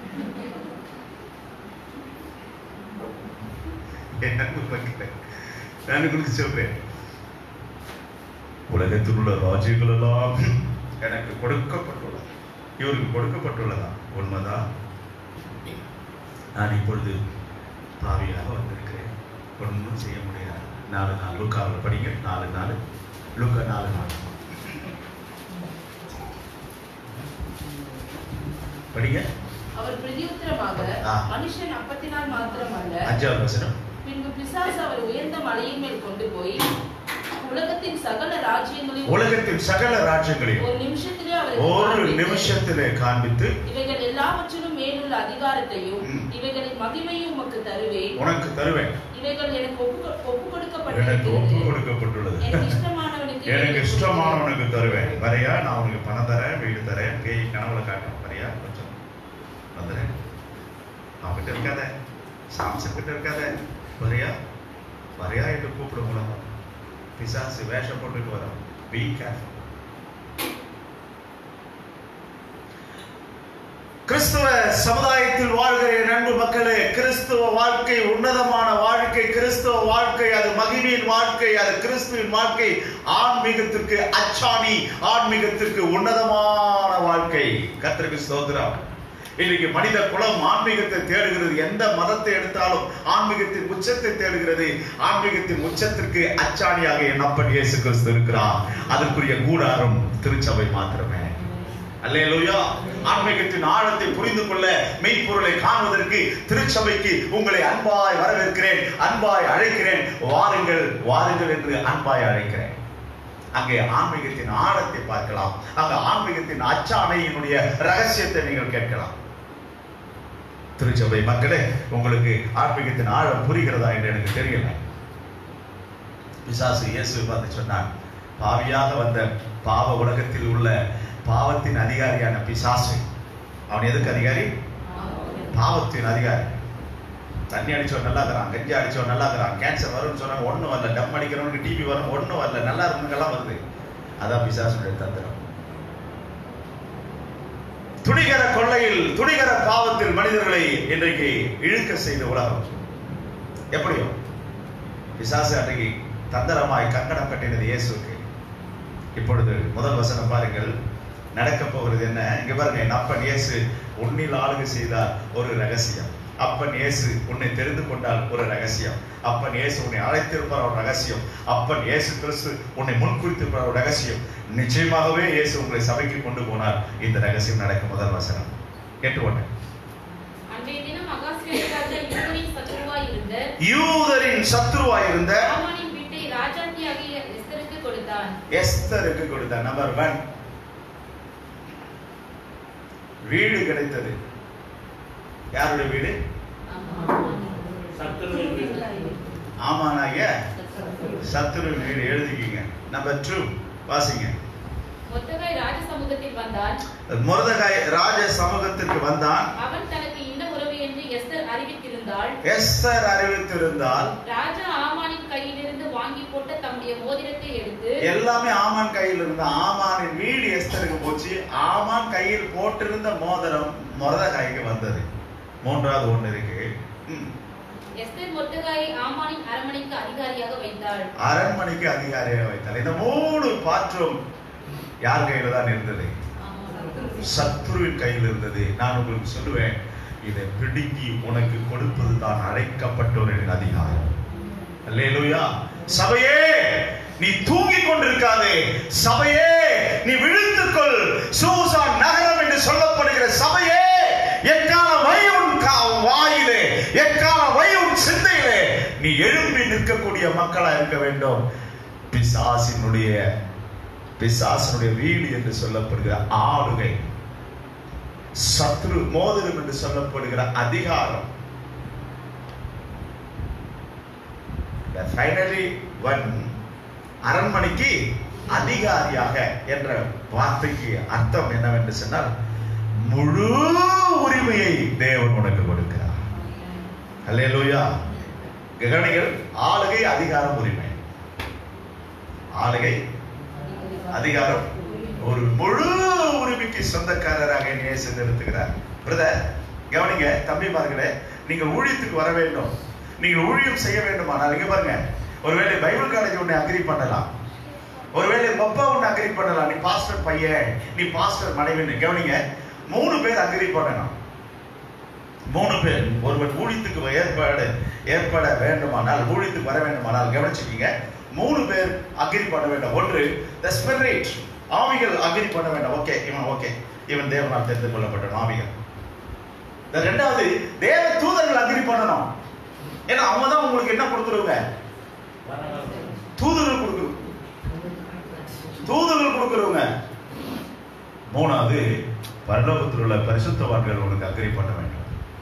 என் அன்பு மக்களே, நான் உங்களுக்கு சொல்றேன் உலகத்தில் உள்ள ராஜ்யங்கள் எல்லாம் எனக்கு கொடுக்கப்பட்டுள்ளது இவருக்கு கொடுக்கப்பட்டுள்ளதா உண்மைதான் நான் இப்பொழுது பாவியாக வந்திருக்கிறேன் ஒன்றும் செய்ய முடியாது நாலு நாள் லுக்காவில் படிங்க நாலு நாள் லுக்கா நாலு நாள் படிங்க அவர் பிரதியுத்தரமாக ஆ. மனுஷன் அப்பத்தினால் மாத்திரமல்ல அஞ்சாவது வசனம் பின்பு பிசாசு அவர் உயர்ந்த மலையின் மேல் கொண்டு போய் உலகத்தின் சகல ராஜ்யங்களையும் உலகத்தின் சகல ராஜ்யங்களையும் ஒரு நிமிஷத்திலே அவருக்கு ஒரு காண்பித்து, நிமிஷத்திலே காண்பித்து இவைகள் எல்லாவற்றிலும் மேலுள்ள அதிகாரத்தையும் ம். இவைகளின் மகிமையும் உமக்கு தருவேன் உனக்கு தருவேன் இவைகள் எனக்கு ஒப்பு ஒப்பு எனக்கு ஒப்பு கொடுக்கப்பட்டிருக்கிறது கொடுக்கப்பட்டுள்ளது எனக்கு இஷ்டமானவனுக்கு எனக்கு இஷ்டமானவனுக்கு தருவேன் வரையா நான் உனக்கு பணம் தரேன் வீடு தரேன் பேய் கனவுல காட்டும் வரையா கொஞ்சம் வந்துடுறேன் அவன்கிட்ட இருக்காத சாம்சன் கிட்ட இருக்காத வரையா வரையா என்று கூப்பிட மூலம் பிசாசு வேஷம் போட்டுட்டு வரோம் பி கேர்ஃபுல் கிறிஸ்துவ சமுதாயத்தில் வாழ்கிற என் அன்பு மக்களே கிறிஸ்துவ வாழ்க்கை உன்னதமான வாழ்க்கை கிறிஸ்துவ வாழ்க்கை அது மகிமையின் வாழ்க்கை அது கிறிஸ்துவின் வாழ்க்கை ஆன்மீகத்திற்கு அச்சாணி ஆன்மீகத்திற்கு உன்னதமான வாழ்க்கை கர்த்தருக்கு ஸ்தோத்திரம் இன்னைக்கு மனித குலம் ஆன்மீகத்தை தேடுகிறது எந்த மதத்தை எடுத்தாலும் ஆன்மீகத்தின் உச்சத்தை தேடுகிறது ஆன்மீகத்தின் உச்சத்திற்கு அச்சாணியாக என் அப்பன் இயேசு கிறிஸ்து இருக்கிறார் அதற்குரிய கூடாரம் திருச்சபை மாத்திரமே அல்லேலூயா ஆன்மீகத்தின் ஆழத்தை புரிந்து கொள்ள மெய்ப்பொருளை காண்பதற்கு திருச்சபைக்கு உங்களை அன்பாய் வரவேற்கிறேன் அன்பாய் அழைக்கிறேன் வாருங்கள் வாருங்கள் என்று அன்பாய் அழைக்கிறேன் அங்கே ஆன்மீகத்தின் ஆழத்தை பார்க்கலாம் அங்க ஆன்மீகத்தின் அச்சாணையினுடைய ரகசியத்தை நீங்கள் கேட்கலாம் திருச்சபை மக்களே உங்களுக்கு ஆன்மீகத்தின் ஆழம் புரிகிறதா என்று எனக்கு தெரியல பிசாசு இயேசு பார்த்து சொன்னான் பாவியாக வந்த பாவ உலகத்தில் உள்ள பாவத்தின் அதிகாரியான பிசாசு அவன் எதுக்கு அதிகாரி பாவத்தின் அதிகாரி தண்ணி அடிச்சவன் நல்லா இருக்கிறான் கஞ்சி அடிச்சவன் நல்லா இருக்கிறான் கேன்சர் வரும்னு சொன்னாங்க ஒண்ணும் வரல டம் அடிக்கிறவனுக்கு டிபி வரும் ஒண்ணும் வரல நல்லா இருந்தவங்கெல்லாம் வருது அதான் பிசாசுடைய தந்திரம் துணிகர கொள்ளையில் துணிகர பாவத்தில் மனிதர்களை இன்றைக்கு இழுக்க செய்த உலகம் எப்படியோ பிசாசு அன்றைக்கு தந்திரமாய் கங்கணம் கட்டினது இயேசுக்கு இப்பொழுது முதல் வசனம் பாருங்கள் நடக்க போகிறது என்ன இங்க பாருங்க என் அப்பன் இயேசு உன்னில் ஆளுகை செய்தார் ஒரு ரகசியம் அப்பன் இயேசு உன்னை தெரிந்து கொண்டால் ஒரு ரகசியம் அப்பன் இயேசு உன்னை அழைத்திருப்பார் ஒரு ரகசியம் அப்பன் இயேசு கிறிஸ்து உன்னை முன்குறித்திருப்பார் ஒரு ரகசியம் நிச்சயமாகவே இயேசு உங்களை சபைக்கு கொண்டு போனார் இந்த ரகசியம் நடக்கும் முதல் வசனம் கேட்டுக்கொண்டு அன்றைய தினம் அகாசிய ராஜா யூதரின் சத்துருவாய் இருந்த யூதரின் சத்ருவாய் இருந்த ஆமானின் வீட்டை ராஜாத்தியாகிய எஸ்தருக்கு கொடுத்தான் எஸ்தருக்கு கொடுத்த நம்பர் ஒன் வீடு கிடைத்தது யாருடைய வீடு ஆமானாய சத்துரு வீடு எழுதிக்கிங்க நம்பர் டூ வாசிங்க மொத்தகாய் ராஜ சமூகத்தில் வந்தான் முரதகாய் ராஜ சமூகத்திற்கு வந்தான் அவன் தனக்கு இந்த உறவு என்று எஸ்தர் அறிவித்திருந்தாள் எஸ்தர் அறிவித்திருந்தால் ராஜா ஆமானின் கையிலிருந்து வாங்கி போட்ட தம்முடைய மோதிரத்தை எடுத்து எல்லாமே ஆமான் கையில் இருந்த ஆமானின் வீடு எஸ்தருக்கு போச்சு ஆமான் கையில் போட்டிருந்த மோதிரம் முரதகாய்க்கு வந்தது மூன்றாவது ஒண்ணு இருக்கு ம். எஸ்தர் மொத்தகாயை ஆமானின் அரண்மனைக்கு அதிகாரியாக வைத்தாள் அரண்மனைக்கு அதிகாரியாக வைத்தார் இந்த மூணு பாற்றும் யார் கையில தான் இருந்தது சத்ருவின் கையில் இருந்தது நான் உங்களுக்கு சொல்லுவேன் இதை பிடுங்கி உனக்கு கொடுப்பது தான் அழைக்கப்பட்டவரின் அதிகாரம் அல்லேலூயா சபையே நீ தூங்கிக் கொண்டிருக்காதே சபையே நீ விழித்துக்கொள் சூசான் நகரம் என்று சொல்லப்படுகிற சபையே எக்கால வை உன் கா- வாயிலே எக்கால வை உன் சிந்தையிலே நீ எழும்பி நிற்கக்கூடிய மக்களா இருக்க வேண்டும் பிசாசினுடைய பிசாசனுடைய வீடு என்று சொல்லப்படுகிற ஆளுகை சத்ரு மோதிரம் என்று சொல்லப்படுகிற அதிகாரம் ஃபைனலி ஒன் அரண்மனைக்கு அதிகாரியாக என்ற வார்த்தைக்கு அர்த்தம் என்னவென்று சொன்னால் முழு உரிமையை தேவன் உனக்கு கொடுக்கிறார் அல்லேலூயா ககனிகள் ஆளுகை அதிகாரம் உரிமை ஆளுகை அதிகாரம் ஒரு முழு உரிமைக்கு சொந்தக்காரராக இயேசு நிறுத்துகிறார் பிரதர் கவனிங்க தம்பிமார்களே நீங்கள் ஊழியத்துக்கு வர வேண்டும் நீங்கள் ஊழியம் செய்ய வேண்டுமானால் இங்க பாருங்க ஒருவேளை பைபிள் காலேஜ் உன்னை அக்ரி பண்ணலாம் ஒருவேளை உங்க அப்பா உன்னை அக்ரி பண்ணலாம் நீ பாஸ்டர் பையன் நீ பாஸ்டர் மனைவின்னு கவனிங்க மூணு பேர் அக்ரி பண்ணணும் மூணு பேர் ஒருவன் ஊழியத்துக்கு ஏற்பாடு ஏற்பட வேண்டுமானால் ஊழியத்துக்கு வர வேண்டுமானால் கவனிச்சுக்கீங்க மூணு பேர் அக்ரி பண்ண வேண்டும் ஒன்று த ஸ்பிரிட் ஆவிகள் அக்ரி பண்ண வேண்டும் ஓகே இவன் ஓகே இவன் தேவனால் தெரிந்து கொள்ளப்பட்ட ஆவிகள் இந்த ரெண்டாவது தேவ தூதர்கள் அக்ரி பண்ணணும் ஏன்னா அவங்க தான் உங்களுக்கு என்ன கொடுக்குறவங்க தூதர்கள் கொடுக்குறோம் தூதர்கள் கொடுக்குறவங்க மூணாவது பரலோகத்தில் உள்ள பரிசுத்தவான்கள் உனக்கு அக்ரி பண்ண வேண்டும்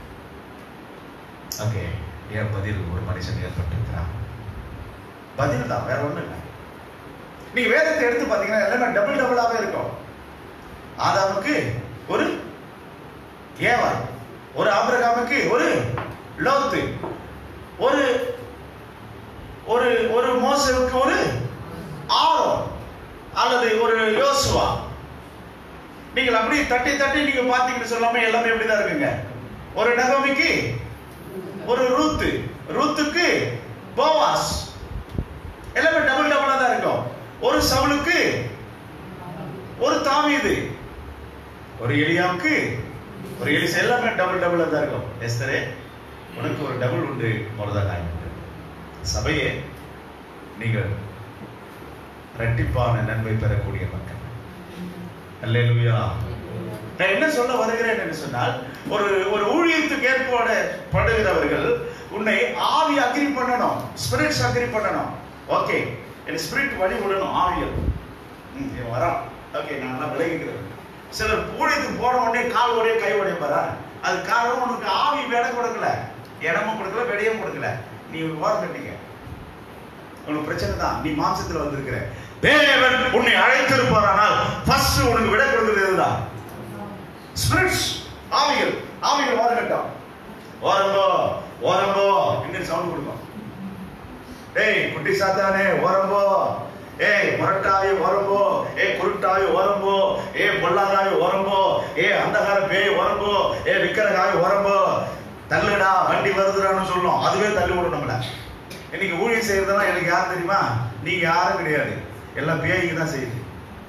ஓகே என் பதில் ஒரு மனுஷன் ஏற்பட்டிருக்கிறான் பதில் தான் வேற ஒண்ணும் இல்லை நீங்க வேதத்தை எடுத்து பாத்தீங்கன்னா எல்லாமே டபுள் டபுளாவே இருக்கும் ஆதாமுக்கு ஒரு ஏவாள் ஒரு ஆபிரகாமுக்கு ஒரு லோத்து ஒரு ஒரு ஒரு மோசவுக்கு ஒரு ஆரோ அல்லது ஒரு யோசுவா நீங்கள் அப்படியே தட்டி தட்டி நீங்க பாத்தீங்கன்னு சொல்லாம எல்லாமே எப்படிதான் இருக்குங்க ஒரு நகமிக்கு ஒரு ரூத்து ரூத்துக்கு போவாஸ் எல்லாமே டபுள் டபுளா தான் இருக்கும் ஒரு சவுலுக்கு ஒரு தாவீது ஒரு எலியாவுக்கு ஒரு எலிசா எல்லாமே டபுள் டபுளா தான் இருக்கும் எஸ்தரே உனக்கு ஒரு டபுள் உண்டு முரதகாய் உண்டு சபையே நீங்கள் இரட்டிப்பான நன்மை பெறக்கூடிய மக்கள் அல்லேலூயா நான் என்ன சொல்ல வருகிறேன் என்று சொன்னால் ஒரு ஒரு ஊழியத்துக்கு ஏற்பாடு படுகிறவர்கள் உன்னை ஆவி அக்ரி பண்ணணும் ஸ்பிரிட்ஸ் அக்ரி பண்ணணும் ஓகே என் ஸ்பிரிட் வழி விடணும் ஆவியல் ம், இவன் வரான் ஓகே நான் நல்லா விலகிக்கிறேன் சிலர் ஊழியத்துக்கு போன உடனே கால் உடைய கை உடைய பாரா அது காரணம் உனக்கு ஆவி இடம் கொடுக்கல இடமும் கொடுக்கல விடையும் கொடுக்கல நீ ஓரம் கட்டிக்க உனக்கு பிரச்சனை தான் நீ மாம்சத்துல வந்திருக்கிற தேவன் உன்னை அழைத்திருப்பாரானால் ஃபர்ஸ்ட் உனக்கு விடை கொடுக்கிறது இதுதான் ஸ்பிரிட்ஸ் ஆவிகள் ஆவிகள் ஓரம் கட்டும் ஓரம்போ ஓரம்போ எங்க சவுண்ட் கொடுக்கும் ஏய் குட்டி சாத்தானே ஓரம்போ ஏய் முரட்டாய் ஓரம்போ ஏய் குருட்டாய் ஓரம்போ ஏய் பொல்லாதாய் ஓரம்போ ஏய் அந்தகார பேய் ஓரம்போ ஏய் விக்கிரகாய் ஓரம்போ தள்ளுடா வண்டி வருதுடான்னு சொல்லும் அதுவே தள்ளி விடும் நம்மள இன்னைக்கு ஊழியம் செய்யறதெல்லாம் எனக்கு யார் தெரியுமா நீங்க யாரும் கிடையாது எல்லாம் பேய்க்கு தான் செய்யுது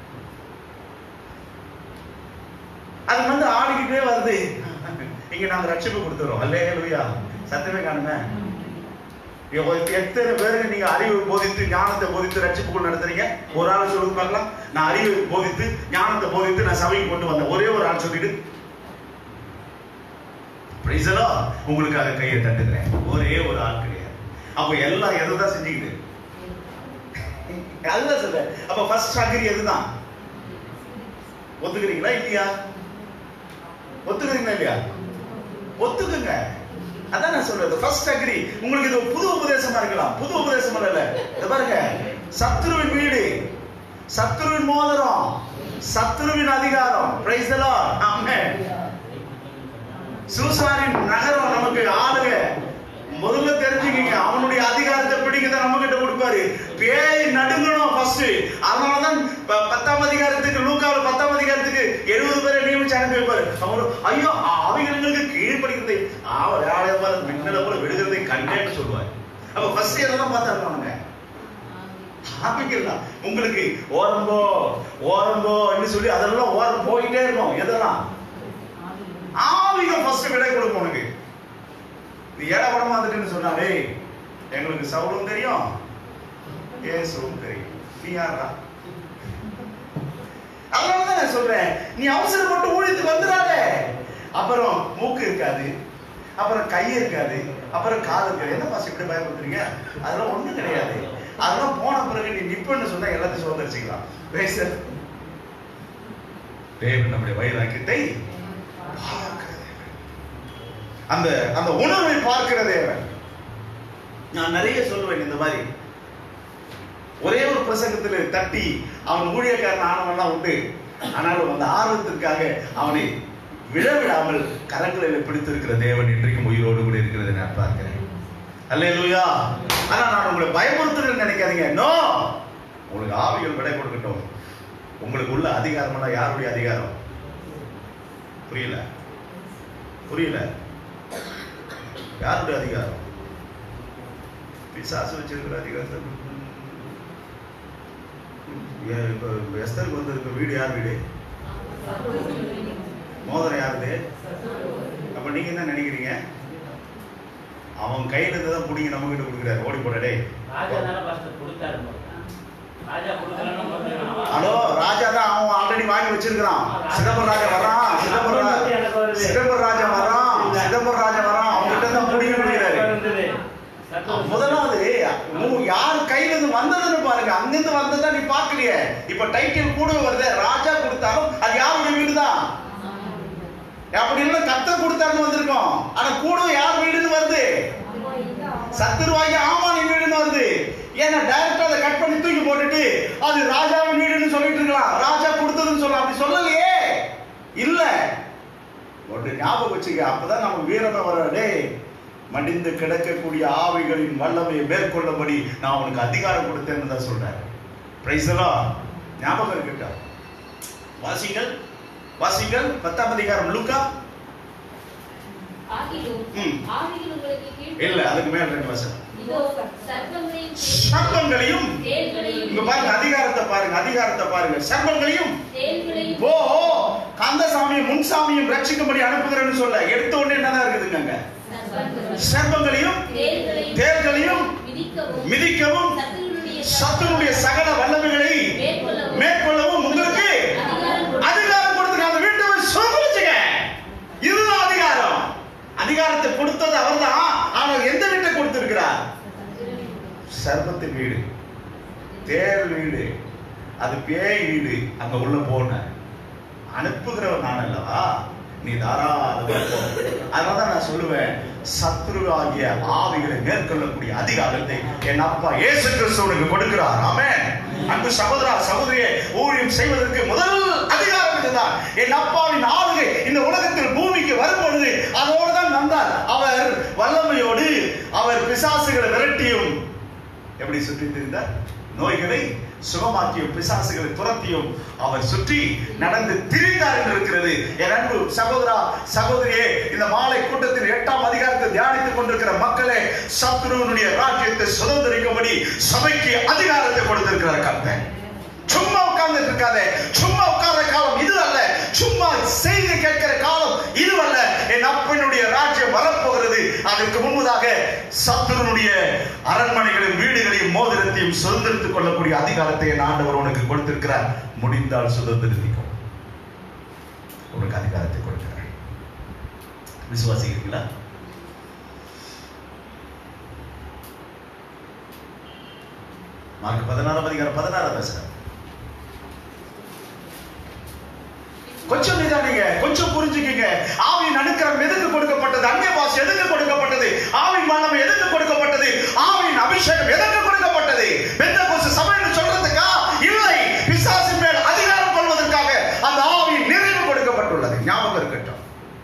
அது வந்து ஆடிக்கிட்டே வருது இங்க நாங்க ரட்சிப்பு கொடுத்துறோம் அல்லே லுயா சத்தியமே காணுங்க இங்க ஒரு எத்தனை பேருக்கு நீங்க அறிவு போதித்து ஞானத்தை போதித்து ரட்சிப்புக்குள் நடத்துறீங்க ஒரு ஆள் சொல்லுங்க பார்க்கலாம் நான் அறிவு போதித்து ஞானத்தை போதித்து நான் சபைக்கு கொண்டு வந்தேன் ஒரே ஒரு ஆள் சொல்லிட்டு Praise the Lord. உங்களுக்காக கையை தட்டுகிறேன் ஒரே ஒரு ஆள் கிடையாது அப்ப எல்லாம் எதை தான் செஞ்சுக்கிட்டு அதுதான் சொல்றேன் அப்ப ஃபர்ஸ்ட் அக்ரி எதுதான் ஒத்துக்கிறீங்களா இல்லையா ஒத்துக்கிறீங்களா இல்லையா ஒத்துக்குங்க அதான் நான் சொல்றது ஃபர்ஸ்ட் அக்ரி உங்களுக்கு இது ஒரு புது உபதேசமா இருக்கலாம் புது உபதேசம் இல்ல இத பாருங்க சத்ருவின் வீடு சத்ருவின் மோதிரம் சத்ருவின் அதிகாரம் பிரைஸ் தி லார்ட் ஆமென் சூசாரின் நகரம் நமக்கு ஆளுக முதல்ல தெரிஞ்சுக்கங்க அவனுடைய அதிகாரத்தை பிடிக்கத நம்ம கிட்ட கொடுப்பாரு பேய் நடுங்கணும் ஃபர்ஸ்ட் அதனாலதான் ப- பத்தாம் அதிகாரத்துக்கு லூக்காவில் பத்தாம் அதிகாரத்துக்கு எழுபது பேரை நியமிச்சு அனுப்பி வைப்பாரு அவர் ஐயோ அவைகளுக்கு கீழ்படிக்கிறதை அவர் யாரையா பாரு மின்னல போல விடுகிறதை கண்டேன்னு சொல்லுவார் அப்ப ஃபர்ஸ்ட் எதெல்லாம் பார்த்தாருங்க ஆரம்பிக்கலாம் உங்களுக்கு ஓரம்போ ஓரம்போ சொல்லி அதெல்லாம் ஓரம் போயிட்டே இருக்கும் எதெல்லாம் ஆவிகம் ஃபர்ஸ்ட் விடை கொடுக்கும் உனக்கு நீ ஏடப்படமா வந்துட்டுன்னு சொன்னாலே எங்களுக்கு சவுலும் தெரியும் இயேசுவும் தெரியும் நீ யாரா அதனாலதான் நான் சொல்றேன் நீ அவசரப்பட்டு ஊழியத்துக்கு வந்துடாத அப்புறம் மூக்கு இருக்காது அப்புறம் கை இருக்காது அப்புறம் கால் இருக்காது என்ன பாஸ் இப்படி பயப்படுறீங்க அதெல்லாம் ஒண்ணும் கிடையாது அதெல்லாம் போன பிறகு நீ நிப்பன்னு சொன்னா எல்லாத்தையும் சுதந்திரிச்சுக்கலாம் பேச தேவன் நம்முடைய வைராக்கியத்தை பார்க்கிற தேவன். அந்த அந்த உணர்வை பார்க்கிற தேவன் நான் நிறைய சொல்லுவேன் இந்த மாதிரி ஒரே ஒரு பிரசங்கத்துல தட்டி அவன் ஊழியக்காரன் ஆனவன்லாம் உண்டு ஆனாலும் அந்த ஆர்வத்திற்காக அவனை விழவிடாமல் கரங்களில் பிடித்திருக்கிற தேவன் இன்றைக்கும் உயிரோடு கூட இருக்கிறதை நான் பார்க்கிறேன் அல்லேலூயா ஆனா நான் உங்களை பயமுறுத்துறேன்னு நினைக்காதீங்க நோ உங்களுக்கு ஆவிகள் விடை கொடுக்கட்டும் உங்களுக்கு உள்ள அதிகாரம் எல்லாம் யாருடைய அதிகாரம் புரியல புரியல யாருடைய அதிகாரம் பிசாசு வச்சிருக்கிற அதிகாரத்தை ஏ- இப்ப எஸ்தருக்கு வந்திருக்க வீடு யார் வீடு மோதிரம் யாருது அப்ப நீங்க என்ன நினைக்கிறீங்க அவன் கையில இருந்து தான் புடிங்க நம்ம கிட்ட கொடுக்குறாரு ஓடி போட டேய் ராஜா தானே first கொடுத்தாரு ராஜா கொடுக்கலன்னா முதல்ல அவன் ஹலோ ராஜா தான் அவன் ஆல்ரெடி வாங்கி வச்சிருக்கிறான் சிதம்பரம் ராஜா வரான் சிதம்பரம் ரா- சிதம்பரம் ராஜா வரான் சிதம்பரம் ராஜா வரான் அவங்க கிட்ட தான் புடிங்க கொடுக்குறாரு இருந்தது. சத்துரு- முதலாவது உன் யார் கையில இருந்து வந்ததுன்னு பாருங்க அங்கிருந்து வந்ததா நீ பாக்கலையே இப்ப டைட்டில் கூட வருது ராஜா கொடுத்தாலும் அது யாருடைய வீடுதான் அப்படி இல்ல கத்தர் கொடுத்தாருன்னு வந்திருக்கோம் ஆனா கூட யார் வீடுன்னு வருது சத்துருவாகி ஆமானின் வீடுன்னு வருது ஏன்னா டைரக்டா அதை கட் பண்ணி தூக்கி போட்டுட்டு அது ராஜாவின் வீடுன்னு சொல்லிட்டு இருக்கலாம் ராஜா கொடுத்ததுன்னு சொல்லலாம் அப்படி சொல்லலையே இல்ல ஒன்று ஞாபகம் வச்சுக்க அப்பதான் நம்ம வீரனை வர டேய் மடிந்து கிடக்கக்கூடிய ஆவிகளின் வல்லமையை மேற்கொள்ளும்படி நான் அவனுக்கு அதிகாரம் கொடுத்தேன்னு தான் சொல்றேன் பிரைஸ் ஞாபகம் இருக்கட்டும் வாசிங்கள் வாசிங்கள் பத்தாம் அதிகாரம் லூக்கா ஆகிலும் ம். ஆவிகள் உங்களுக்கு கீழ் இல்ல அதுக்கு மேல ரெண்டு வசனம் இதோ சர்ப்பங்களையும் சர்ப்பங்களையும் தேள்களையும் இங்க பாருங்க அதிகாரத்தை பாருங்க அதிகாரத்தை பாருங்க சர்ப்பங்களையும் தேள்களையும் ஓ கந்தசாமியும் முன்சாமியும் ரட்சிக்கும்படி அனுப்புகிறேன்னு சொல்ல எடுத்த உடனே என்னதான் இருக்குதுங்க அங்க சர்ப்பங்களையும் சர்ப்பங்களையும் தேள்களையும் தேள்களையும் மிதிக்கவும் மிதிக்கவும் சத்துருடைய சத்துருடைய சகல வல்லமைகளை மேற்கொள்ளவும் மேற்கொள்ளவும் உங்களுக்கு அதிகாரம் கொடு- அதிகாரம் கொடுத்துருக்க அந்த வீட்டை போய் சுதந்திரிச்சுங்க இதுதான் அதிகாரம் அதிகாரத்தை கொடுத்தது அவர்தான் ஆனால் எந்த வீட்டை கொடுத்திருக்கிறார் சர்பத்தின் வீடு தேர் வீடு அது பேய் வீடு அங்க உள்ள போன அனுப்புகிறவன் நான் அல்லவா நீ தாராளமாக போ. அதனாலதான் நான் சொல்லுவேன் சத்துருவாகிய ஆவிகளை மேற்கொள்ளக்கூடிய அதிகாரத்தை என் அப்பா இயேசு கிறிஸ்து உனக்கு கொடுக்கிறார் ஆமென் அன்பு சகோதரா சகோதரியே ஊழியம் செய்வதற்கு முதல் அதிகாரம் இதுதான் என் அப்பாவின் ஆளுகை இந்த உலகத்தில் பூமிக்கு வரும் பொழுது அதோடு தான் வந்தார் அவர் வல்லமையோடு அவர் பிசாசுகளை விரட்டியும் எப்படி சுற்றி திரிந்தார் நோய்களை சுகமாக்கியும் பிசாசுகளை துரத்தியும் அவர் சுற்றி நடந்து திரிந்தார் என்று இருக்கிறது என் அன்பு சகோதரா சகோதரியே இந்த மாலை கூட்டத்தில் எட்டாம் அதிகாரத்தை தியானித்துக் கொண்டிருக்கிற மக்களே சத்ருவனுடைய ராஜ்யத்தை சுதந்திரிக்கும்படி சபைக்கு அதிகாரத்தை கொடுத்திருக்கிறார் கர்த்தன் சும்மா உட்கார்ந்துட்டு இருக்காதே சும்மா உட்கார்ற காலம் இது அல்ல சும்மா செய்தி கேட்கிற காலம் இது அல்ல என் அப்பனுடைய ராஜ்யம் வரப்போகிறது அதற்கு முன்பதாக சத்துருனுடைய அரண்மனைகளையும் வீடுகளையும் மோதிரத்தையும் சுதந்திரித்துக் கொள்ளக்கூடிய அதிகாரத்தை என் ஆண்டவர் உனக்கு கொடுத்திருக்கிறார் முடிந்தால் சுதந்திரிக்கும் உனக்கு அதிகாரத்தை கொடுக்கிறார் விசுவாசிக்கிறீங்களா மார்க் பதினாறாம் அதிகாரம் பதினாறாம் பேசுறேன் கொஞ்சம் நிதானிங்க கொஞ்சம் புரிஞ்சுக்கங்க ஆவியின் அனுக்கிரம் எதுக்கு கொடுக்கப்பட்டது அந்நிய பாஸ் எதுக்கு கொடுக்கப்பட்டது ஆவின் மனம் எதுக்கு கொடுக்கப்பட்டது ஆவியின் அபிஷேகம் எதுக்கு கொடுக்கப்பட்டது பெந்த கோசு சபைன்னு சொல்றதுக்கா இல்லை பிசாசின் மேல் அதிகாரம் கொள்வதற்காக அந்த ஆவியின் நிறைவு கொடுக்கப்பட்டுள்ளது ஞாபகம் இருக்கட்டும்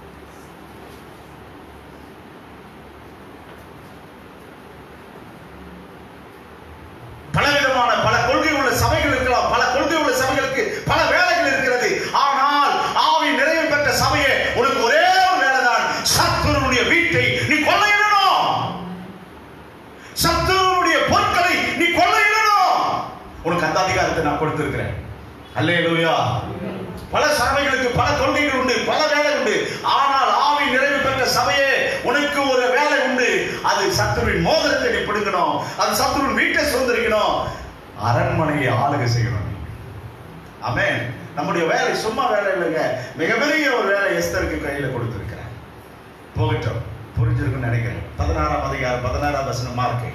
பலவிதமான பல கொள்கை உள்ள சபைகள் இருக்கலாம் பல கொள்கை உள்ள சபைகளுக்கு பல வேலைகள் இருக்கிறது ஆனால் ஆவி நிறைவு பெற்ற சபையே உனக்கு ஒரே ஒரு வேலைதான் சத்துருடைய வீட்டை நீ கொள்ளையிடணும் சத்துருடைய பொருட்களை நீ கொள்ளையிடணும் உனக்கு அந்த அதிகாரத்தை நான் கொடுத்திருக்கிறேன் அல்லேலூயா பல சபைகளுக்கு பல கொள்கைகள் உண்டு பல வேலை உண்டு ஆனால் ஆவி நிறைவு பெற்ற சபையே உனக்கு ஒரு வேலை உண்டு அது சத்துருவின் மோதிரத்தை நீ பிடுங்கணும் அது சத்துருவின் வீட்டை சுதந்திரிக்கணும் அரண்மனையை ஆளுகை செய்யணும் நீ. ஆமென் நம்முடைய வேலை சும்மா வேலை இல்லைங்க மிகப்பெரிய ஒரு வேலை எஸ்தருக்கு கையில கொடுத்திருக்கிறேன் போகட்டும் புரிஞ்சிருக்குன்னு நினைக்கிறேன் பதினாறாம் அதிகாரம் பதினாறாம் வசனம் மார்க்கு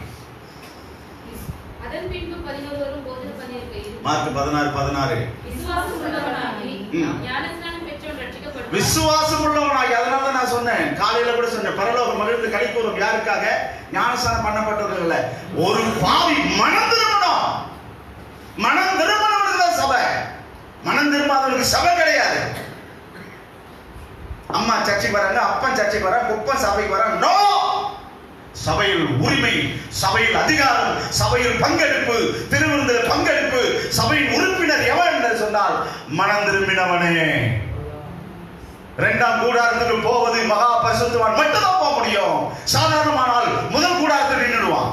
அதன் பின்பு பதினோரு வரும் போதனை பண்ணியிருக்கையில் மார்க் பதினாறு பதினாறு விசுவாசம் உள்ளவனாகி ம். ஞானஸ்நானம் பெற்றவன் ரட்சிக்கப்படுவான் விசுவாசம் உள்ளவனாகி அதனால தான் நான் சொன்னேன் காலையில கூட சொன்னேன் பரலோக மகிழ்ந்து கை கூறும் யாருக்காக ஞானஸ்தானம் பண்ணப்பட்டவர்கள் இல்ல ஒரு பாவி மனம் திரும்பணும் மனம் திரும்பணும்னு தான் சபை மனம் திரும்பாதவனுக்கு சபை கிடையாது அம்மா சர்ச்சைக்கு வராங்க அப்பன் சர்ச்சைக்கு வர குப்பன் சபைக்கு வர நோ சபையில் உரிமை சபையில் அதிகாரம் சபையில் பங்கெடுப்பு திருவிருந்தில் பங்கெடுப்பு சபையின் உறுப்பினர் எவன் என்று சொன்னால் மனம் திரும்பினவனே இரண்டாம் கூடாரத்துக்கு போவது மகா பரிசுத்தவான் மட்டும்தான் போக முடியும் சாதாரணமானால் முதல் கூடாரத்தில் நின்றுடுவான்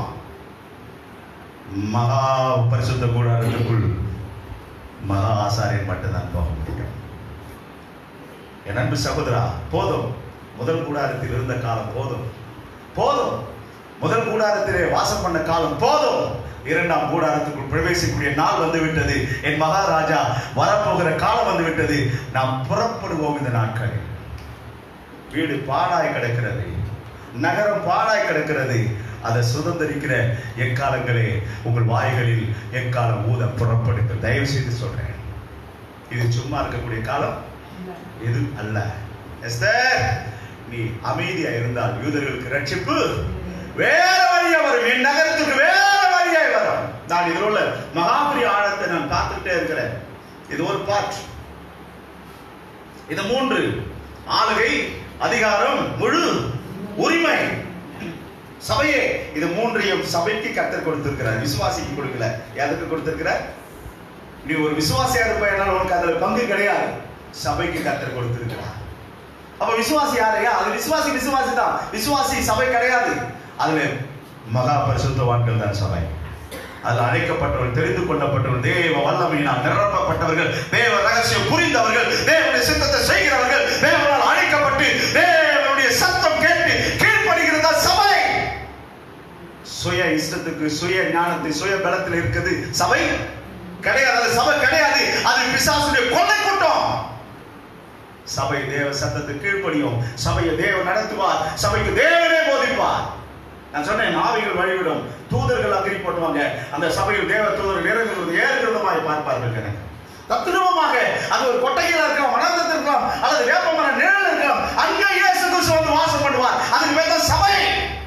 மகா பரிசுத்த கூடாரத்துக்குள் மகா ஆசாரியன் மட்டும்தான் போக முடியும் என் அன்பு சகோதரா போதும் முதல் கூடாரத்தில் இருந்த காலம் போதும் போதும் முதல் கூடாரத்திலே வாசம் பண்ண காலம் போதும் இரண்டாம் கூடாரத்துக்குள் பிரவேசிக்கக்கூடிய நாள் வந்து விட்டது என் மகாராஜா வரப்போகிற காலம் வந்து விட்டது நாம் புறப்படுவோம் இந்த நாட்களில் வீடு பாழாய் கிடக்கிறது நகரம் பாழாய் கிடக்கிறது அதை சுதந்திரிக்கிற எக்காலங்களே உங்கள் வாய்களில் எக்காலம் ஊத புறப்படுங்க தயவு செய்து சொல்றேன் இது சும்மா இருக்கக்கூடிய காலம் இது அல்ல எஸ்தர் நீ அமைதியா இருந்தால் யூதர்களுக்கு ரட்சிப்பு வேற வழியா வரும் என் நகரத்துக்கு வேற வழியாய் வரும் நான் இதில் உள்ள மகாபுரி ஆழத்தை நான் பார்த்துட்டே இருக்கிறேன் இது ஒரு பார்ட் இது மூன்று ஆளுகை அதிகாரம் முழு உரிமை சபையே இது மூன்றையும் சபைக்கு கத்தர் கொடுத்திருக்கிறார் விசுவாசிக்கு கொடுக்கல எதுக்கு கொடுத்திருக்கிறார் நீ ஒரு விசுவாசியா இருப்ப என்னால் உனக்கு அதுல பங்கு கிடையாது சபைக்கு கத்தர் கொடுத்திருக்கிறார் அப்ப விசுவாசி யாரையா அது விசுவாசி விசுவாசி தான் விசுவாசி சபை கிடையாது அதுல மகா பரிசுத்தவான்கள் தான் சபை அதில் அழைக்கப்பட்டவர்கள் தெரிந்து கொள்ளப்பட்டவர்கள் தேவ வல்லமையினால் நிரப்பப்பட்டவர்கள் தேவ ரகசியம் புரிந்தவர்கள் தேவனுடைய சித்தத்தை செய்கிறவர்கள் தேவனால் அழைக்கப்பட்டு தேவனுடைய சத்தம் கேட்டு கீழ்ப்படுகிறதா சபை சுய இஷ்டத்துக்கு சுய ஞானத்தை சுய பலத்தில் இருக்குது சபை கிடையாது அது சபை கிடையாது அது பிசாசுடைய கொள்ளை கூட்டம் சபை தேவ சத்தத்துக்கு கீழ்ப்படியும் சபையை தேவன் நடத்துவார் சபைக்கு தேவனே போதிப்பார் நான் சொன்னேன் ஆவிகள் வழிவிடும் தூதர்கள் அக்ரி பண்ணுவாங்க அந்த சபையில் தேவ தூதர்கள் இறங்குவது ஏறுகிறதுமாய் பார்ப்பார்கள் எனக்கு தத்ரூபமாக அது ஒரு கொட்டையில இருக்கலாம் வனத்தில் இருக்கலாம் அல்லது வேப்பமர நிழல் இருக்கலாம் அங்க இயேசு கிறிஸ்து வந்து வாசம் பண்ணுவார் அதுக்கு பேர் தான் சபை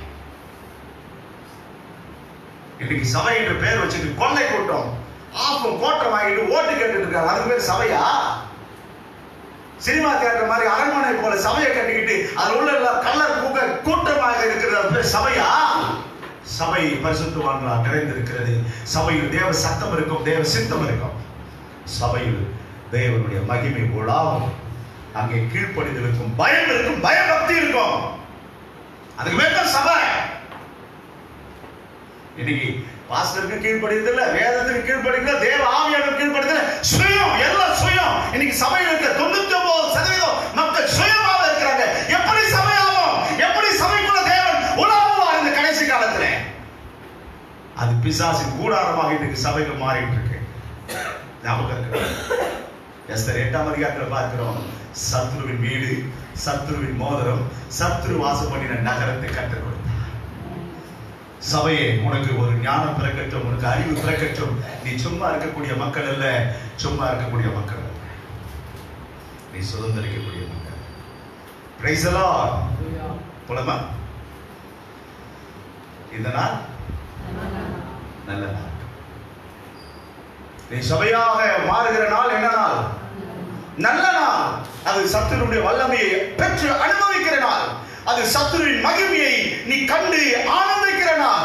இன்னைக்கு சபை என்ற பேர் வச்சுட்டு கொள்ளை கூட்டம் ஆஃபும் கோட்டை வாங்கிட்டு ஓட்டு கேட்டுட்டு இருக்காங்க அதுக்கு பேர் சபையா சினிமா தியேட்டர் மாதிரி அரண்மனை போல சபையை கட்டிக்கிட்டு அதுல உள்ள எல்லாம் கள்ளர் கூக்க கூட்டமாக இருக்கிற பேர் சபையா சபை பரிசுத்தவான்களால் நிறைந்திருக்கிறது சபையில் தேவ சத்தம் இருக்கும் தேவ சித்தம் இருக்கும் சபையில் தேவனுடைய மகிமை உலாவும் அங்கே கீழ்ப்படிதல் இருக்கும் பயம் இருக்கும் பயபக்தி இருக்கும் அதுக்கு மேல சபை இன்னைக்கு பாஸ்டருக்கு கீழ்ப்படியதில்ல வேதத்துக்கு கீழ்ப்படியதில்ல தேவ ஆவியாளருக்கு கீழ்ப்படியதில்ல சுயம் எல்லாம் சுயம் இன்னைக்கு சபையில் இருக்க தொண்ணூத்தி ஒன்பது சதவீதம் மக்கள் சுயமாக இருக்கிறாங்க எப்படி சபையாகும் எப்படி சபைக்குள்ள தேவன் உலாவுவார் இந்த கடைசி காலத்துல அது பிசாசின் கூடாரமாக இன்னைக்கு சபைகள் மாறிட்டு இருக்கு ஞாபகம் இருக்கு எஸ்தர் எட்டாம் அதிகாரத்தில் பார்க்கிறோம் சத்ருவின் வீடு சத்ருவின் மோதிரம் சத்ரு வாசம் பண்ணின நகரத்தை கற்றுக் கொடுத்தார் சபையே உனக்கு ஒரு ஞானம் பிறக்கட்டும் உனக்கு அறிவு பிறக்கட்டும் நீ சும்மா இருக்கக்கூடிய மக்கள் அல்ல சும்மா இருக்கக்கூடிய மக்கள் அல்ல நீ சுதந்திரிக்கக்கூடிய மக்கள் Praise the Lord. போலாமா இந்த நாள் நல்ல நாள் நீ சபையாக மாறுகிற நாள் என்ன நாள் நல்ல நாள் அது சத்துருடைய வல்லமையை பெற்று அனுபவிக்கிற நாள் அது சத்துருவின் மகிமையை நீ கண்டு ஆனந்திக்கிற நாள்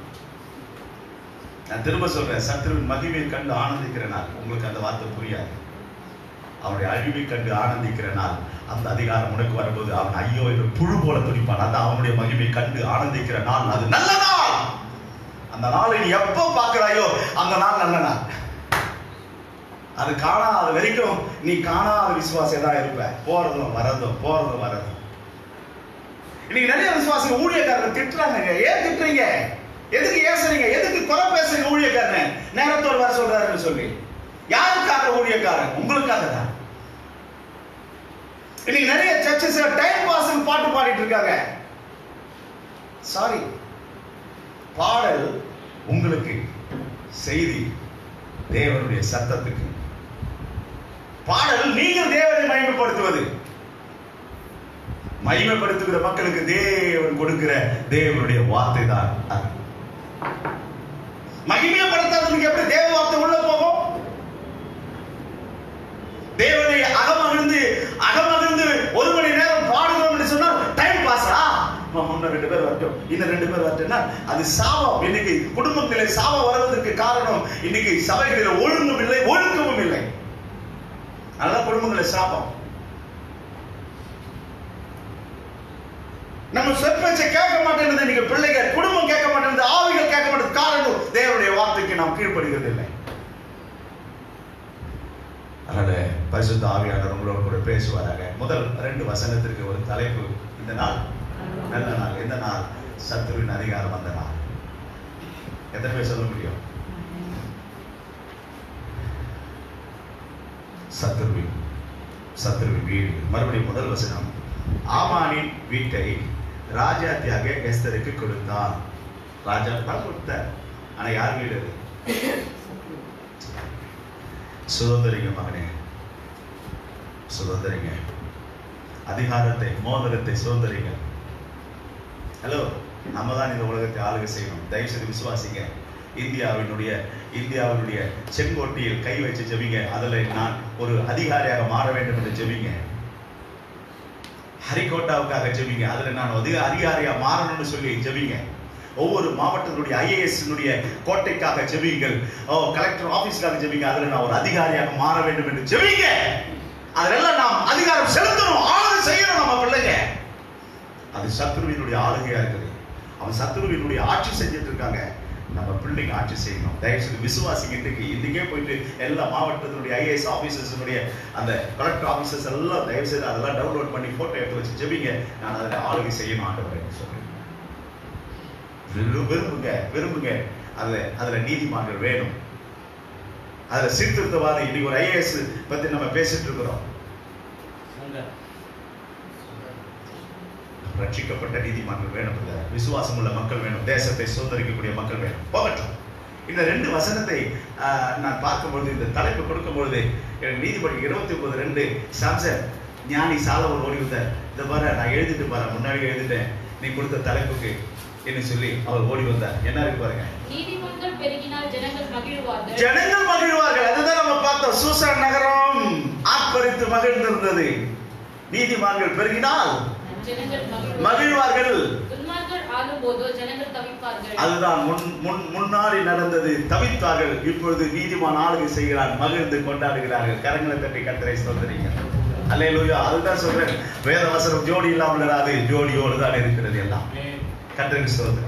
நான் திரும்ப சொல்றேன் சத்துருவின் மகிமையை கண்டு ஆனந்திக்கிற நாள் உங்களுக்கு அந்த வார்த்தை புரியாது அவனுடைய அழிவை கண்டு ஆனந்திக்கிற நாள் அந்த அதிகாரம் உனக்கு வரும்போது அவன் ஐயோ என்று புழு போல துடிப்பான் அது அவனுடைய மகிமை கண்டு ஆனந்திக்கிற நாள் அது நல்ல நாள் அந்த நாளை நீ எப்போ பார்க்கிறாயோ அந்த நாள் நல்ல நாள் அது காணாத வரைக்கும் நீ காணாத விசுவாசம் தான் இருப்ப போறதும் வரதும் போறதும் வரதும் இன்னைக்கு நிறைய விசுவாசிகள் ஊழியக்காரர்கள் திட்டுறாங்க ஏன் திட்டுறீங்க எதுக்கு ஏசுறீங்க எதுக்கு குறை பேசுறீங்க ஊழியக்காரன் நேரத்தோடு வர சொல்றாருன்னு சொல்லி யாருக்காக ஊழியக்காரன் உங்களுக்காக தான் இன்னைக்கு நிறைய சர்ச்சஸ் டைம் பாஸ் பாட்டு பாடிட்டு இருக்காங்க சாரி பாடல் உங்களுக்கு செய்தி தேவனுடைய சத்தத்துக்கு பாடல் நீங்கள் தேவனை மகிமைப்படுத்துவது மகிமைப்படுத்துகிற மக்களுக்கு தேவன் கொடுக்கிற தேவனுடைய வார்த்தை தான் அது மகிமைப்படுத்தாதவனுக்கு எப்படி தேவ வார்த்தை உள்ள போகும் தேவனை அகமகிழ்ந்து அகமகிழ்ந்து ஒரு மணி நேரம் பாடுகிறோம் என்று சொன்னால் டைம் பாஸா இன்னும் ரெண்டு பேர் வரட்டும் இன்னும் ரெண்டு பேர் வரட்டும்னா அது சாபம் இன்னைக்கு குடும்பத்திலே சாபம் வருவதற்கு காரணம் இன்னைக்கு சபைகளில் ஒழுங்கும் இல்லை ஒழுக்கமும் இல்லை நல்ல குடும்பங்களில் சாபம் நம்ம சொற்பேச்சை கேட்க மாட்டேங்குது இன்னைக்கு பிள்ளைகள் குடும்பம் கேட்க மாட்டேங்குது ஆவிகள் கேட்க மாட்டேங்குது காரணம் தேவனுடைய வார்த்தைக்கு நாம் கீழ்ப்படுகிறது இல்லை அதனால பரிசுத்த ஆவியாளர் உங்களோட கூட பேசுவாராக முதல் ரெண்டு வசனத்திற்கு ஒரு தலைப்பு இந்த நாள் நல்ல நாள் எந்த நாள் சத்துருவின் அதிகாரம் அந்த நாள் எத்தனை பேர் சொல்ல முடியும் சத்துருவின் சத்துருவின் வீடு மறுபடியும் முதல் வசனம் ஆமானின் வீட்டை ராஜாத்தியாக எஸ்தருக்கு கொடுத்தான் ராஜா தான் கொடுத்தார் ஆனா யார் வீடு அது சுதந்திரிங்க மகனே சுதந்திரிங்க அதிகாரத்தை மோதிரத்தை சுதந்திரிங்க ஹலோ நம்ம தான் இந்த உலகத்தை ஆளுகை செய்யணும் தயவு செய்து விசுவாசிங்க இந்தியாவினுடைய இந்தியாவினுடைய செங்கோட்டையில் கை வச்சு ஜெபிங்க அதில் நான் ஒரு அதிகாரியாக மாற வேண்டும் என்று ஜெபிங்க ஹரிகோட்டாவுக்காக ஜெபிங்க அதுல நான் அதிக அதிகாரியா மாறணும்னு சொல்லி ஜெபிங்க ஒவ்வொரு மாவட்டத்தினுடைய ஐஏஎஸ் கோட்டைக்காக ஜெபிங்கள் ஓ கலெக்டர் ஆபீஸ்க்காக ஜெபிங்க அதுல நான் ஒரு அதிகாரியாக மாற வேண்டும் என்று ஜெபிங்க அதெல்லாம் நாம் அதிகாரம் செலுத்தணும் ஆளுகை செய்யணும் நம்ம பிள்ளைங்க அது சத்ருவினுடைய ஆளுகையா இருக்குது அவன் சத்ருவினுடைய ஆட்சி செஞ்சுட்டு இருக்காங்க நம்ம பிள்ளைங்க ஆட்சி செய்யணும் தயவுசெய்து விசுவாசிங்க இன்றைக்கு இன்னைக்கே போயிட்டு எல்லா மாவட்டத்தினுடைய ஐஏஎஸ் ஆபீசர்ஸினுடைய அந்த கலெக்டர் ஆபீசர்ஸ் எல்லாம் தயவுசெய்து அதெல்லாம் டவுன்லோட் பண்ணி போட்டோ எடுத்து வச்சு ஜெபிங்க நான் அதில் ஆளுகை செய்யணும் ஆண்டவரை சொல்றேன் விரு- விரும்புங்க விரும்புங்க அதுல அதுல நீதிமான்கள் வேணும் அதுல சீர்திருத்தவாதி இன்னைக்கு ஒரு ஐஏஎஸ் பத்தி நம்ம பேசிட்டு இருக்கிறோம் உங்க ரட்சிக்கப்பட்ட நீதிமான்கள் வேணும் இல்ல விசுவாசம் உள்ள மக்கள் வேணும் தேசத்தை சுதந்திரிக்கக்கூடிய மக்கள் வேணும் போகட்டும் இந்த ரெண்டு வசனத்தை ஆஹ், நான் பார்க்கும்பொழுது இந்த தலைப்பு கொடுக்கும்பொழுது எனக்கு நீதிபதி இருபத்தி ஒன்பது ரெண்டு சாம்சன் ஞானி சாலவர் ஓடி வந்தார் இந்த பாரு நான் எழுதிட்டு பாரு முன்னாடி எழுதிட்டேன் நீ கொடுத்த தலைப்புக்கு என்று சொல்லி அவர் ஓடி வந்தார் என்ன இருக்கு பாருங்க நீதிமன்றம் பெருகினால் ஜனங்கள் மகிழ்வார்கள் ஜனங்கள் மகிழ்வார்கள் அதுதான் நம்ம பார்த்தோம் சூசான் நகரம் ஆர்ப்பரித்து மகிழ்ந்திருந்தது நீதிமான்கள் பெருகினால் ஜனங்கள் மகிழ்வார்கள் மகிழ்வார்கள் துன்மார்கள் ஆளும்போதோ ஜனங்கள் தவிப்பார்கள் அதுதான் முன் முன் முன்னாடி நடந்தது தவித்தார்கள் இப்பொழுது நீதிமான் ஆளுகை செய்கிறான் மகிழ்ந்து கொண்டாடுகிறார்கள் கரங்களை தட்டி கத்தரை சொல்றீங்க அல்லேலூயா அதுதான் சொல்றேன் வேத வசனம் ஜோடி இல்லாமல் இராது ஜோடியோடு தான் இருக்கிறது எல்லாம் கத்தருக்கு சொல்றேன்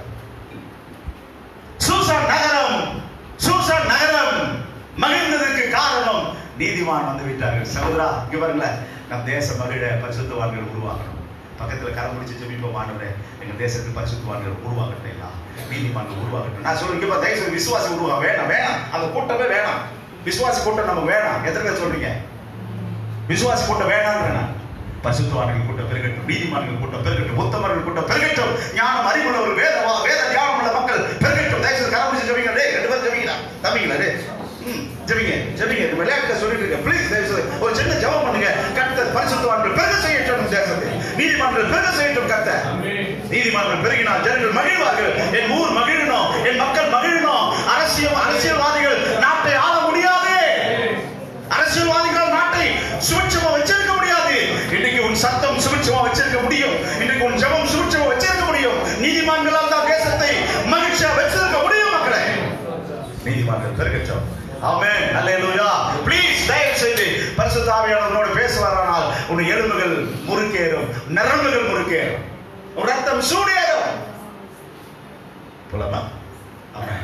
சூசான் நகரம் சூசான் நகரம் மகிழ்ந்ததற்கு காரணம் நீதிமான் வந்து விட்டார்கள் சகோதரா இங்க பாருங்கள நம் தேச மகிழ பரிசுத்தவான்கள் உருவாக்கணும் பக்கத்துல கரம் பிடிச்சு ஜெபிப்போம் ஆண்டவரே எங்க தேசத்துக்கு பரிசுத்தவான்கள் உருவாக்கட்டும் எல்லாம் நீதிமான்கள் உருவாக்கட்டும் நான் சொல்றேன் இங்க பாரு, தயவு செய்து விசுவாசம் உருவா வேணாம் வேணாம் அந்த கூட்டமே வேணாம் விசுவாசி கூட்டம் நமக்கு வேணாம் எத்தனை பேர் சொல்றீங்க விசுவாசி கூட்டம் வேணாம்ன்றேன் நான். பரிசுத்தவான்கள் கூட்டம் பெருகட்டும் நீதிமான்கள் கூட்டம் பெருகட்டும் உத்தமர்கள் கூட்டம் பெருகட்டும் ஞானம் அறிவுள்ளவர் வேத வா- வேத ஞானம் உள்ள மக்கள் பெருகட்டும் தயவு செய்து கரம் பிடிச்சு ஜெபிங்க டேய் ரெண்டு பேரும் ஜெபிங்களா தம்பிங்களா டேய் ம், ஜெபிங்க ஜெபிங்க இந்த விளையாட்டுல சொல்லிட்டு இருக்கேன் ப்ளீஸ் தயவு செய்து ஒரு சின்ன ஜெபம் பண்ணுங்க கர்த்தர் பரிசுத்தவான்கள் பெருக செய்யட்டும் தேசத்தை நீதிமான்கள் பெருக செய்யட்டும் கர்த்தர் நீதிமன்றம் பெருகினால் ஜனங்கள் மகிழ்வார்கள் என் ஊர் மகிழணும் என் மக்கள் மகிழணும் அரசியல் அரசியல்வாதிகள் நாட்டை ஆள முடியாது அரசியல்வாதிகள் நாட்டை சுபிட்சமா வச்சிருக்க முடியாது இன்னைக்கு உன் சத்தம் சுபிட்சமா வச்சிருக்க முடியும் இன்னைக்கு உன் ஜெபம் சுபிட்சமா வச்சிருக்க முடியும் நீதிமான்களால் தான் தேசத்தை மகிழ்ச்சியா வச்சிருக்க முடியும் மக்களே நீதிமான்கள் பெருகட்டும் ஆமென் அல்லேலூயா ப்ளீஸ் தயவு செய்து பரிசுத்த ஆவியானவரோடு பேசுவாரானால் உன் எலும்புகள் முறுக்கேறும் நரம்புகள் முறுக்கேறும் உன் ரத்தம் சூடேறும் போலாமா ஆமென்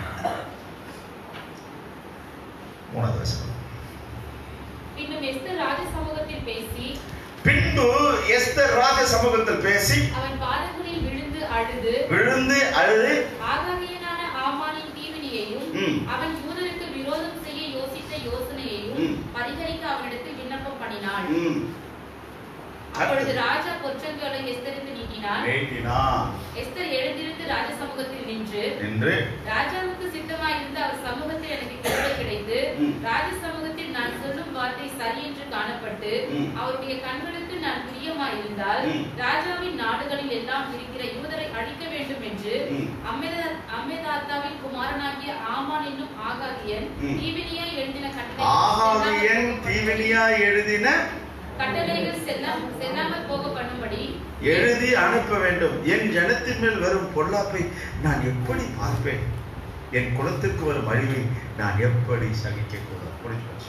மூணாவது வசனம் பின்னும் எஸ்தர் ராஜ சமூகத்தில் பேசி பின்பு எஸ்தர் ராஜ சமூகத்தில் பேசி அவன் பாதங்களில் விழுந்து அழுது விழுந்து அழுது ஆகாரியனான ஆமானின் தீவினியையும் ம். அவன் யூதருக்கு விரோதம் செய்ய யோசித்த யோசனையையும் ம். பரிகரிக்க அவனிடத்தில் விண்ணப்பம் பண்ணினாள் ம், அப்பொழுது ராஜா பொற்சங்களை எஸ்தருக்கு நீட்டினார் நீட்டினா எஸ்தர் எழுந்திருந்து ராஜ சமூகத்தில் நின்று என்று ராஜாவுக்கு சித்தமாயிருந்த அவர் சமூகத்தில் எனக்கு கிருபை கிடைத்து ம். ராஜ சமூகத்தில் நான் சொல்லும் வார்த்தை சரி என்று காணப்பட்டு ம். அவருடைய கண்களுக்கு நான் பிரியமாயிருந்தால் ம். ராஜாவின் நாடுகளில் எல்லாம் இருக்கிற யூதரை அழிக்க வேண்டும் என்று ம். அம்மெதா- அம்மெதாத்தாவின் குமாரனாகிய ஆமான் என்னும் ஆகாதியன் ம். தீவினியாய் எழுதின ஆகாவியன் கட்டளை தீவினியா எழுதின கட்டளைகள் செல்லாம் செல்லாமல் போக பண்ணும்படி எழுதி அனுப்ப வேண்டும் என் ஜனத்தின் மேல் வரும் பொல்லாப்பை நான் எப்படி பார்ப்பேன் என் குலத்துக்கு வரும் அழிவை நான் எப்படி சகிக்க கூடாது முடிஞ்சு போச்சு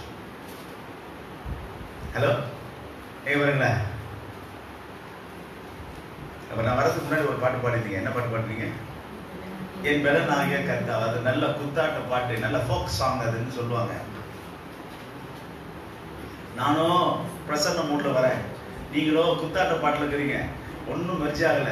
ஹலோ ஏ வருங்களா அப்ப நான் வரதுக்கு முன்னாடி ஒரு பாட்டு பாடிருந்தீங்க என்ன பாட்டு பாடுறீங்க என் பலனாகிய கர்த்தா அது நல்ல குத்தாட்ட பாட்டு நல்ல ஃபோக் சாங் அதுன்னு சொல்லுவாங்க நானும் பிரசன்ன மூட்ல வரேன் நீங்களோ குத்தாட்ட பாட்டுல இருக்கிறீங்க ஒன்றும் மெர்ஜி ஆகல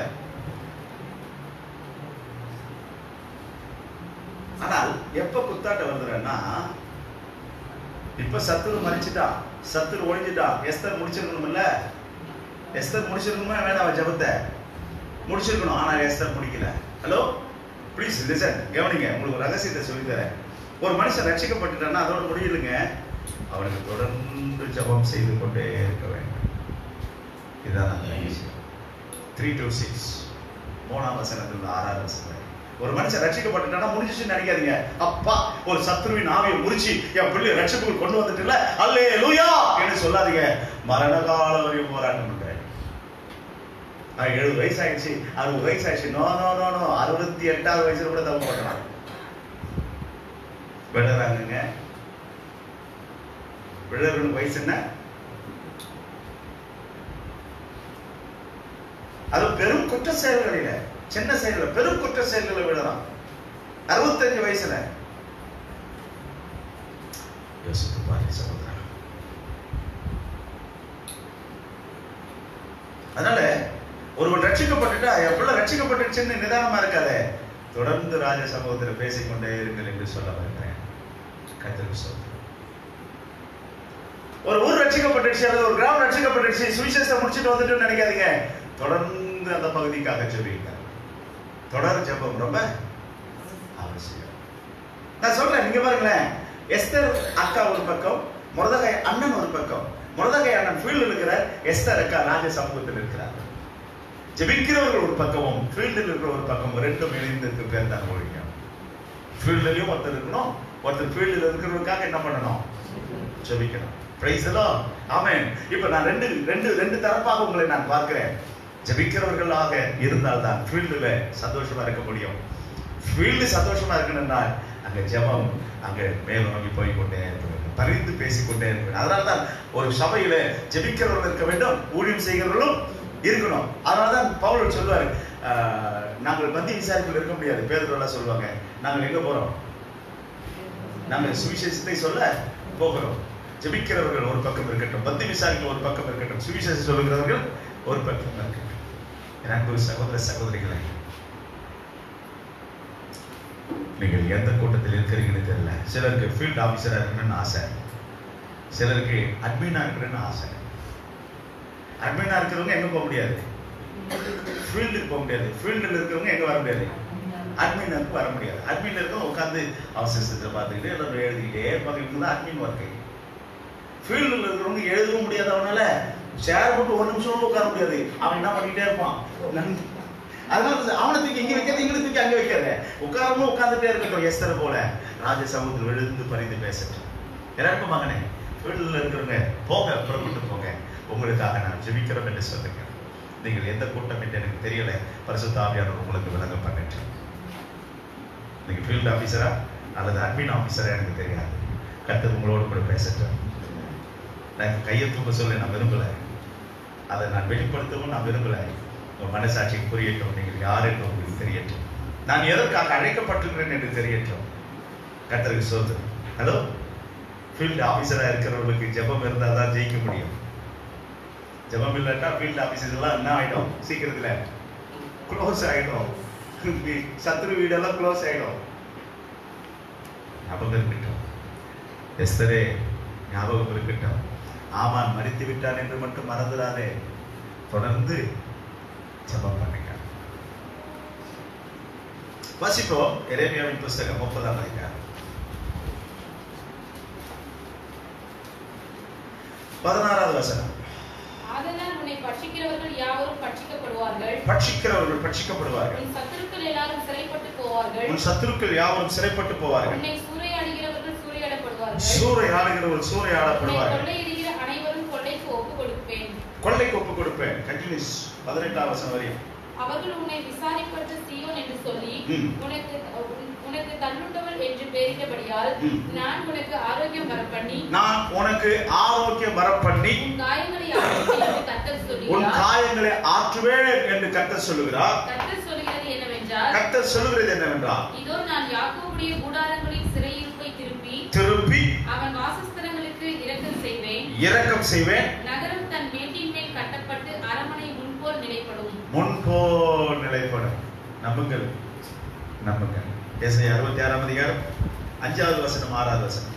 ஆனால் எப்ப குத்தாட்ட வருதுன்னா இப்ப சத்துரு மறிச்சிட்டான் சத்துரு ஒழிஞ்சிட்டான் எஸ்தர் முடிச்சிருக்கணும்ல எஸ்தர் முடிச்சிருக்கணுமா வேண்டாம் அவன் ஜபத்தை முடிச்சிருக்கணும் ஆனா எஸ்தர் முடிக்கல ஹலோ ப்ளீஸ் லிசன் கவனிங்க உங்களுக்கு ஒரு ரகசியத்தை சொல்லித் தரேன் ஒரு மனுஷன் ரட்சிக்கப்பட்டுட்டான்னா அதோட முடியலுங்க அவனுக்கு தொடர்ந்து ஜெபம் செய்து கொண்டே இருக்க வேண்டும் இதுதான் அந்த விஷயம் த்ரீ டு சிக்ஸ் மூணாம் வசனத்துல ஆறாவது வசனம் வரை. ஒரு மனுஷன் ரட்சிக்கப்பட்டுட்டானா முடிஞ்சிச்சுன்னு நினைக்காதீங்க அப்பா ஒரு சத்ருவின் ஆவியை முறிச்சு என் பிள்ளை ரட்சிப்புக்கு கொண்டு வந்துட்டுல அல்லே லூயா என்று சொல்லாதீங்க மரண கால வரையும் போராட்டம் பண்றேன் நான் எழுபது வயசு ஆயிடுச்சு அறுபது வயசு ஆயிடுச்சு நோ நோ நோ நோ அறுபத்தி எட்டாவது வயசுல கூட தப்பு பண்றான் விடுறாங்கங்க விடுறவனுக்கு வயசு என்ன அது பெரும் குற்ற செயல்களில சின்ன செயல்கள் பெரும் குற்ற செயல்களை விடலாம் அறுபத்தஞ்சு வயசுல யோசித்து பாரு சகோதரா அதனால ஒருவன் ரட்சிக்கப்பட்டுட்டா எவ்வளவு ரட்சிக்கப்பட்டுச்சுன்னு நிதானமா இருக்காதே தொடர்ந்து ராஜ சமூகத்தில் பேசிக்கொண்டே இருங்கள் என்று சொல்ல வருகிறேன் கத்திற்கு சொல்றேன் ஒரு ஊர் ரட்சிக்கப்பட்டுச்சு அல்லது ஒரு கிராமம் ரட்சிக்கப்பட்டுச்சு சுவிசேஷத்தை முடிச்சுட்டு வந்துட்டு நினைக்காதீங்க தொடர்ந்து அந்த பகுதிக்காக ஜெபிங்க தொடர் ஜெபம் ரொம்ப அவசியம் நான் சொல்றேன் இங்க பாருங்களேன் எஸ்தர் அக்கா ஒரு பக்கம் முரதகை அண்ணன் ஒரு பக்கம் முரதகை அண்ணன் ஃபீல்டில் இருக்கிற எஸ்தர் அக்கா ராஜ சமூகத்தில் இருக்கிறார் ஜெபிக்கிறவர்கள் ஒரு பக்கமும் ஃபீல்டில் இருக்கிற ஒரு பக்கம் ரெண்டும் இணைந்திருக்கு பேர் தான் ஒழிக்கும் ஃபீல்டுலயும் ஒருத்தர் இருக்கணும் ஒருத்தர் ஃபீல்டில் இருக்கிறவருக்காக என்ன பண்ணணும் ஜெபிக்கணும் பிரைஸ் எல்லாம் ஆமென் இப்போ நான் ரெண்டு ரெண்டு ரெண்டு தரப்பாக உங்களை நான் பார்க்கிறேன் ஜெபிக்கிறவர்களாக இருந்தால் தான் ஃபீல்டில் சந்தோஷமா இருக்க முடியும் ஃபீல்டு சந்தோஷமா இருக்கணும்னா அங்க ஜெபம் அங்க மேல் நோக்கி போய் கொண்டே இருக்க வேண்டும் பரிந்து பேசிக்கொண்டே இருக்க வேண்டும் அதனால தான் ஒரு சபையில ஜெபிக்கிறவர்கள் இருக்க வேண்டும் ஊழியம் செய்கிறவர்களும் இருக்கணும் அதனால தான் பவுல் சொல்லுவாரு ஆஹ், நாங்கள் பந்தி விசாரிப்பில் இருக்க முடியாது பேருலாம் சொல்லுவாங்க நாங்கள் எங்க போறோம் நாங்கள் சுவிசேஷத்தை சொல்ல போகிறோம் ஜெபிக்கிறவர்கள் ஒரு பக்கம் இருக்கட்டும் பந்தி விசாரிகள் ஒரு பக்கம் இருக்கட்டும் சுவிசேஷம் சொல்லுகிறவர்கள் ஒரு பக்கம் இருக்கட்டும் என் அன்பு சகோதர சகோதரிகளை நீங்கள் எந்த கூட்டத்தில் இருக்கிறீங்கன்னு தெரியல சிலருக்கு ஃபீல்ட் ஆபீசரா இருக்கணும்னு ஆசை சிலருக்கு அட்மினா இருக்கணும்னு ஆசை அட்மினா இருக்கிறவங்க எங்க போக முடியாது ஃபீல்டுக்கு போக முடியாது ஃபீல்டில் இருக்கிறவங்க எங்க வர முடியாது அட்மினுக்கு வர முடியாது அட்மின் இருக்கவங்க உட்காந்து அவசரத்தில் பார்த்துக்கிட்டு எல்லாரும் எழுதிக்கிட்டே பார்த்துக்கிட்டு தான் அட்மின் ஒர்க்கு ஃபீல்டில் இருக்கிறவங்க எழுதவும் முடியாது அவனால ஷேர் போட்டு ஒரு நிமிஷம் உட்கார முடியாது அவன் என்ன பண்ணிக்கிட்டே இருப்பான் நன்- அதனால தான் அவனை தூக்கி இங்க வைக்காத இங்க தூக்கி அங்க வைக்காத உட்காரவும் உட்கார்ந்துட்டே இருக்கட்டும் எஸ்தர் போல ராஜ சமூகத்தில் விழுந்து பறிந்து பேசட்டும் எல்லாருக்கும் மகனே வீட்டில் இருக்கிறவங்க போங்க புறப்பட்டு போங்க உங்களுக்காக நான் ஜெபிக்கிறோம் என்று சொல்லுங்க நீங்கள் எந்த கூட்டம் என்று எனக்கு தெரியல பரிசுத்த ஆவியானவர் உங்களுக்கு விளங்க பண்ணட்டும் நீங்க ஃபீல்ட் ஆபீசரா அல்லது அட்மின் ஆபீசரா எனக்கு தெரியாது கர்த்தர் உங்களோடு கூட பேசட்டும் நான் கையை தூக்க சொல்ல நான் விரும்பல அதை நான் வெளிப்படுத்தவும் நான் விரும்பல உங்க மனசாட்சிக்கு புரியட்டும் நீங்கள் யார் என்று உங்களுக்கு தெரியட்டும் நான் எதற்காக அழைக்கப்பட்டிருக்கிறேன் என்று தெரியட்டும் கர்த்தருக்கு சோதனை ஹலோ ஃபீல்டு ஆபீசரா இருக்கிறவங்களுக்கு ஜெபம் இருந்தால் தான் ஜெயிக்க முடியும் ஜெபம் இல்லாட்டா ஃபீல்டு ஆபீசர்ஸ் எல்லாம் என்ன ஆயிடும் சீக்கிரத்துல க்ளோஸ் ஆயிடும் சத்ரு வீடெல்லாம் க்ளோஸ் ஆயிடும் ஞாபகம் இருக்கட்டும் எஸ்தரே ஞாபகம் இருக்கட்டும் ஆமான் மறித்து விட்டான் என்று மட்டும் மறந்துடாதே தொடர்ந்து ஜெபம் பண்ணுங்க வாசிப்போம் எரேமியாவின் புஸ்தகம் முப்பதாம் அதிகாரம் பதினாறாவது வசனம் ஆதலால் உன்னை பட்சிக்கிறவர்கள் யாவரும் பட்சிக்கப்படுவார்கள் பட்சிக்கிறவர்கள் பட்சிக்கப்படுவார்கள் உன் சத்துருக்கள் எல்லாரும் சிறைப்பட்டு போவார்கள் உன் சத்துருக்கள் யாவரும் சிறைப்பட்டு போவார்கள் உன்னை சூறையாடுகிறவர்கள் சூறையாடப்படுவார்கள் சூறையாடுகிறவர்கள் உன்னை சூறையாடப்படுவார்கள் கொள்ளையிடுகிற அனைவரும் கொள்ளைக்கு ஒப்பு கொடுப்பேன் கொள்ளைக்கு ஒப்பு கொடுப்பேன் கண்டினியூஸ் பதினெட்டாம் வசனம் வரையும் அவர்கள் உன்னை விசாரிப்பட்டு சீயோன் என்று சொல்லி ம். உனக்கு உனக்கு தள்ளுண்டவள் என்று பெயரிட்டபடியால் ம். நான் உனக்கு ஆரோக்கியம் வரப்பண்ணி நான் உனக்கு ஆரோக்கியம் வரப்பண்ணி உன் காயங்களை ஆற்றுவேன் என்று கர்த்தர் உன் சொல்லுகிறார் காயங்களை ஆற்றுவேன் என்று கர்த்தர் சொல்லுகிறார் கர்த்தர் சொல்லுகிறது என்னவென்றால் கர்த்தர் சொல்லுகிறது என்னவென்றால் இதோ நான் யாக்கோபுடைய கூடாரங்களின் சிறையிருப்பை திருப்பி திருப்பி அவன் வாசஸ்தலங்களுக்கு இரக்கம் செய்வேன் இரக்கம் செய்வேன் நகரம் தன் மேட்டின் மேல் கட்டப்பட்டு அரமனை முன்போல் நிலைப்படும் முன்போல் நிலைப்படும் நம்புங்கள் நம்புங்கள் ஏசை அறுபத்தி ஆறாம் அதிகாரம் அஞ்சாவது வசனம் ஆறாவது வசனம்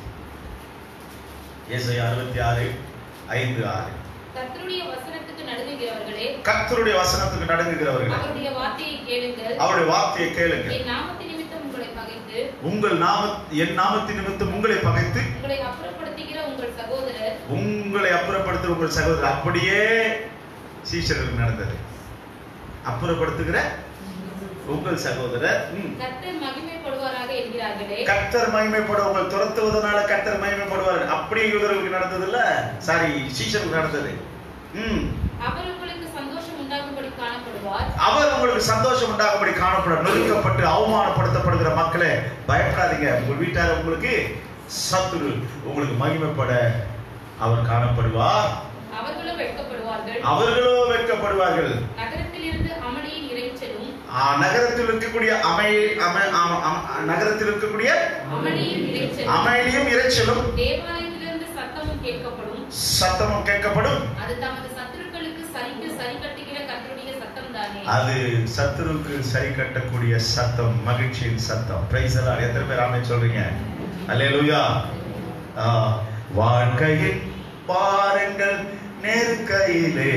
ஏசை அறுபத்தி ஆறு ஐந்து ஆறு கர்த்தருடைய வசனத்துக்கு நடுங்குகிறவர்களே கர்த்தருடைய வசனத்துக்கு நடுங்குகிறவர்கள் அவருடைய வார்த்தையை கேளுங்கள் அவருடைய வார்த்தையை கேளுங்கள் என் நாமத்தின் நிமித்தம் உங்களை பகைத்து உங்கள் நாம என் நாமத்தின் நிமித்தம் உங்களை பகைத்து உங்களை அப்புறப்படுத்துகிற உங்கள் சகோதரர் உங்களை அப்புறப்படுத்துகிற உங்கள் சகோதரர் அப்படியே சீஷர்களுக்கு நடந்தது அப்புறப்படுத்துகிற உங்கள் சகோதரர் ம். கர்த்தர் மகிமைப்படுவாராக என்கிறார்களே கர்த்தர் மகிமைப்பட உங்கள் துரத்துவதனால கர்த்தர் மகிமைப்படுவார் அப்படி யூதர்களுக்கு நடந்தது இல்ல சாரி சீஷர்களுக்கு நடந்தது ம் அவர் உங்களுக்கு சந்தோஷம் உண்டாகும்படி காணப்படுவார் அவர் உங்களுக்கு சந்தோஷம் உண்டாகும்படி காணப்பட நொறுக்கப்பட்டு அவமானப்படுத்தப்படுகிற மக்களே பயப்படாதீங்க உங்கள் வீட்டார் உங்களுக்கு சத்துரு உங்களுக்கு மகிமைப்பட அவர் காணப்படுவார் அவர்களும் வெட்கப்படுவார்கள் அவர்களோ வெட்கப்படுவார்கள் நகரத்திலிருந்து அமளியின் இறைச்சலும் ஆ, நகரத்தில் இருக்கக்கூடிய அமை அமை அம- அம- நகரத்தில் இருக்கக்கூடிய அமளியின் இறைச்சலும் அமைதியும் இறைச்சலும் தேவாலயத்திலிருந்து சத்தமும் கேட்கப்படும் சத்தமும் கேட்கப்படும் அது தமது சத்துருக்களுக்கு சரிக்கு சரி கட்டுகிற கர்த்தருடைய சத்தம் தானே அது சத்துருக்கு சரி கட்டக்கூடிய சத்தம் மகிழ்ச்சியின் சத்தம் பிரைஸ் எல்லாம் எத்தனை பேர் ஆமென் சொல்றீங்க அல்லேலூயா ஆ, வாழ்க்கையின் பாருங்கள் நெருக்கையிலே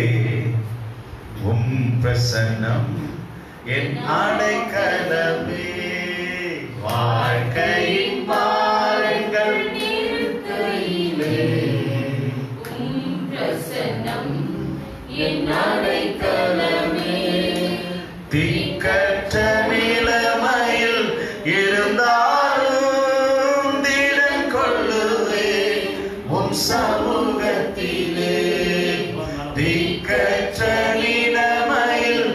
உம் பிரசன்னம் என் அடைக்கலமே வாழ்க்கையின் பாருங்கள் என் அடைக்கலமே தீக்கற்ற நிலைமையில் இருந்தாலும் திடன் கொள்ளுவே உன் சமூகத்திலே தீக்கற்ற நிலைமையில்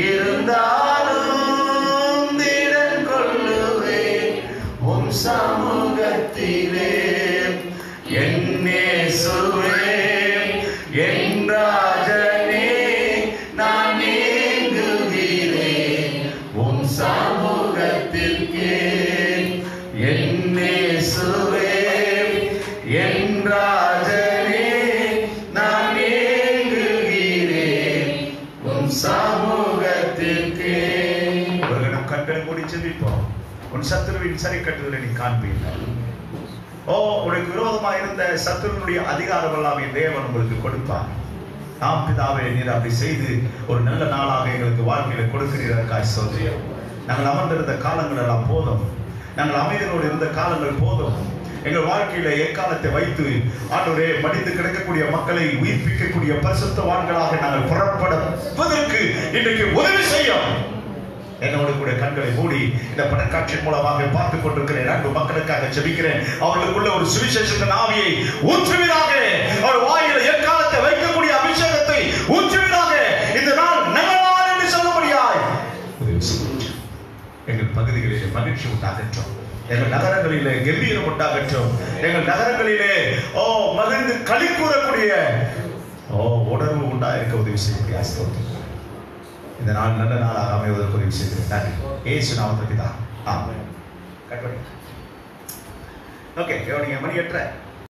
இருந்தாலும் திடன் கொள்ளுவே உன் சமூகத்திலே என்னே சுவே என் ராஜனே நான் நீங்குகிறேன் உன் சமூகத்திற்கே என்னே சுவே என் ராஜனே நான் நீங்குகிறேன் உன் சமூகத்திற்கே ஒரு கணம் கண்களை மூடி செபிப்போம் உன் சத்துருவின் சரி கட்டுதலை நீ காண்பீர்கள் ஓ உனக்கு விரோதமாக இருந்த சத்துருனுடைய அதிகாரம் எல்லாம் என் தேவன் உங்களுக்கு கொடுப்பார் நாம் பிதாவே நீர் அப்படி செய்து ஒரு நல்ல நாளாக எங்களுக்கு வாழ்க்கையில கொடுக்கிறீர்கள் சொல்றோம் நாங்கள் அமர்ந்திருந்த காலங்கள் எல்லாம் போதும் நாங்கள் அமைதியோடு இருந்த காலங்கள் போதும் எங்கள் வாழ்க்கையில எக்காலத்தை வைத்து ஆண்டவரே மடிந்து கிடக்கக்கூடிய மக்களை உயிர்ப்பிக்கக்கூடிய பரிசுத்தவான்களாக நாங்கள் புறப்படுவதற்கு இன்றைக்கு உதவி செய்யும் என்னோடு கூட கண்களை மூடி இந்த படக்காட்சியின் மூலமாக பார்த்து கொண்டிருக்கிறேன் அன்பு மக்களுக்காக ஜெபிக்கிறேன் அவர்களுக்குள்ள ஒரு சுவிசேஷத்தின் ஆவியை ஊற்றுவீராக அவர் வாயில எக்காலத்தை வைக்கக்கூடிய அபிஷேகத்தை ஊற்றுவீராக இந்த நாள் நல்ல நாள் என்று சொல்லும்படியாய் உதவி செய்யும். எங்கள் பகுதிகளிலே மகிழ்ச்சி உண்டாகட்டும் எங்கள் நகரங்களிலே கம்பீரம் உண்டாகட்டும் எங்கள் நகரங்களிலே ஓ மகிழ்ந்து களி கூறக்கூடிய ஓ உணர்வு உண்டாயிருக்க உதவி செய்யக்கூடிய ஸ்தோத்திரம் இந்த நாள் நல்ல நாளாக அமைவதற்கு உதவி செய்கிறேன் நன்றி ஏசு நாமத்தை பிதா ஆமாம் கட் பண்ணி ஓகே கவனிங்க மணி எட்டரை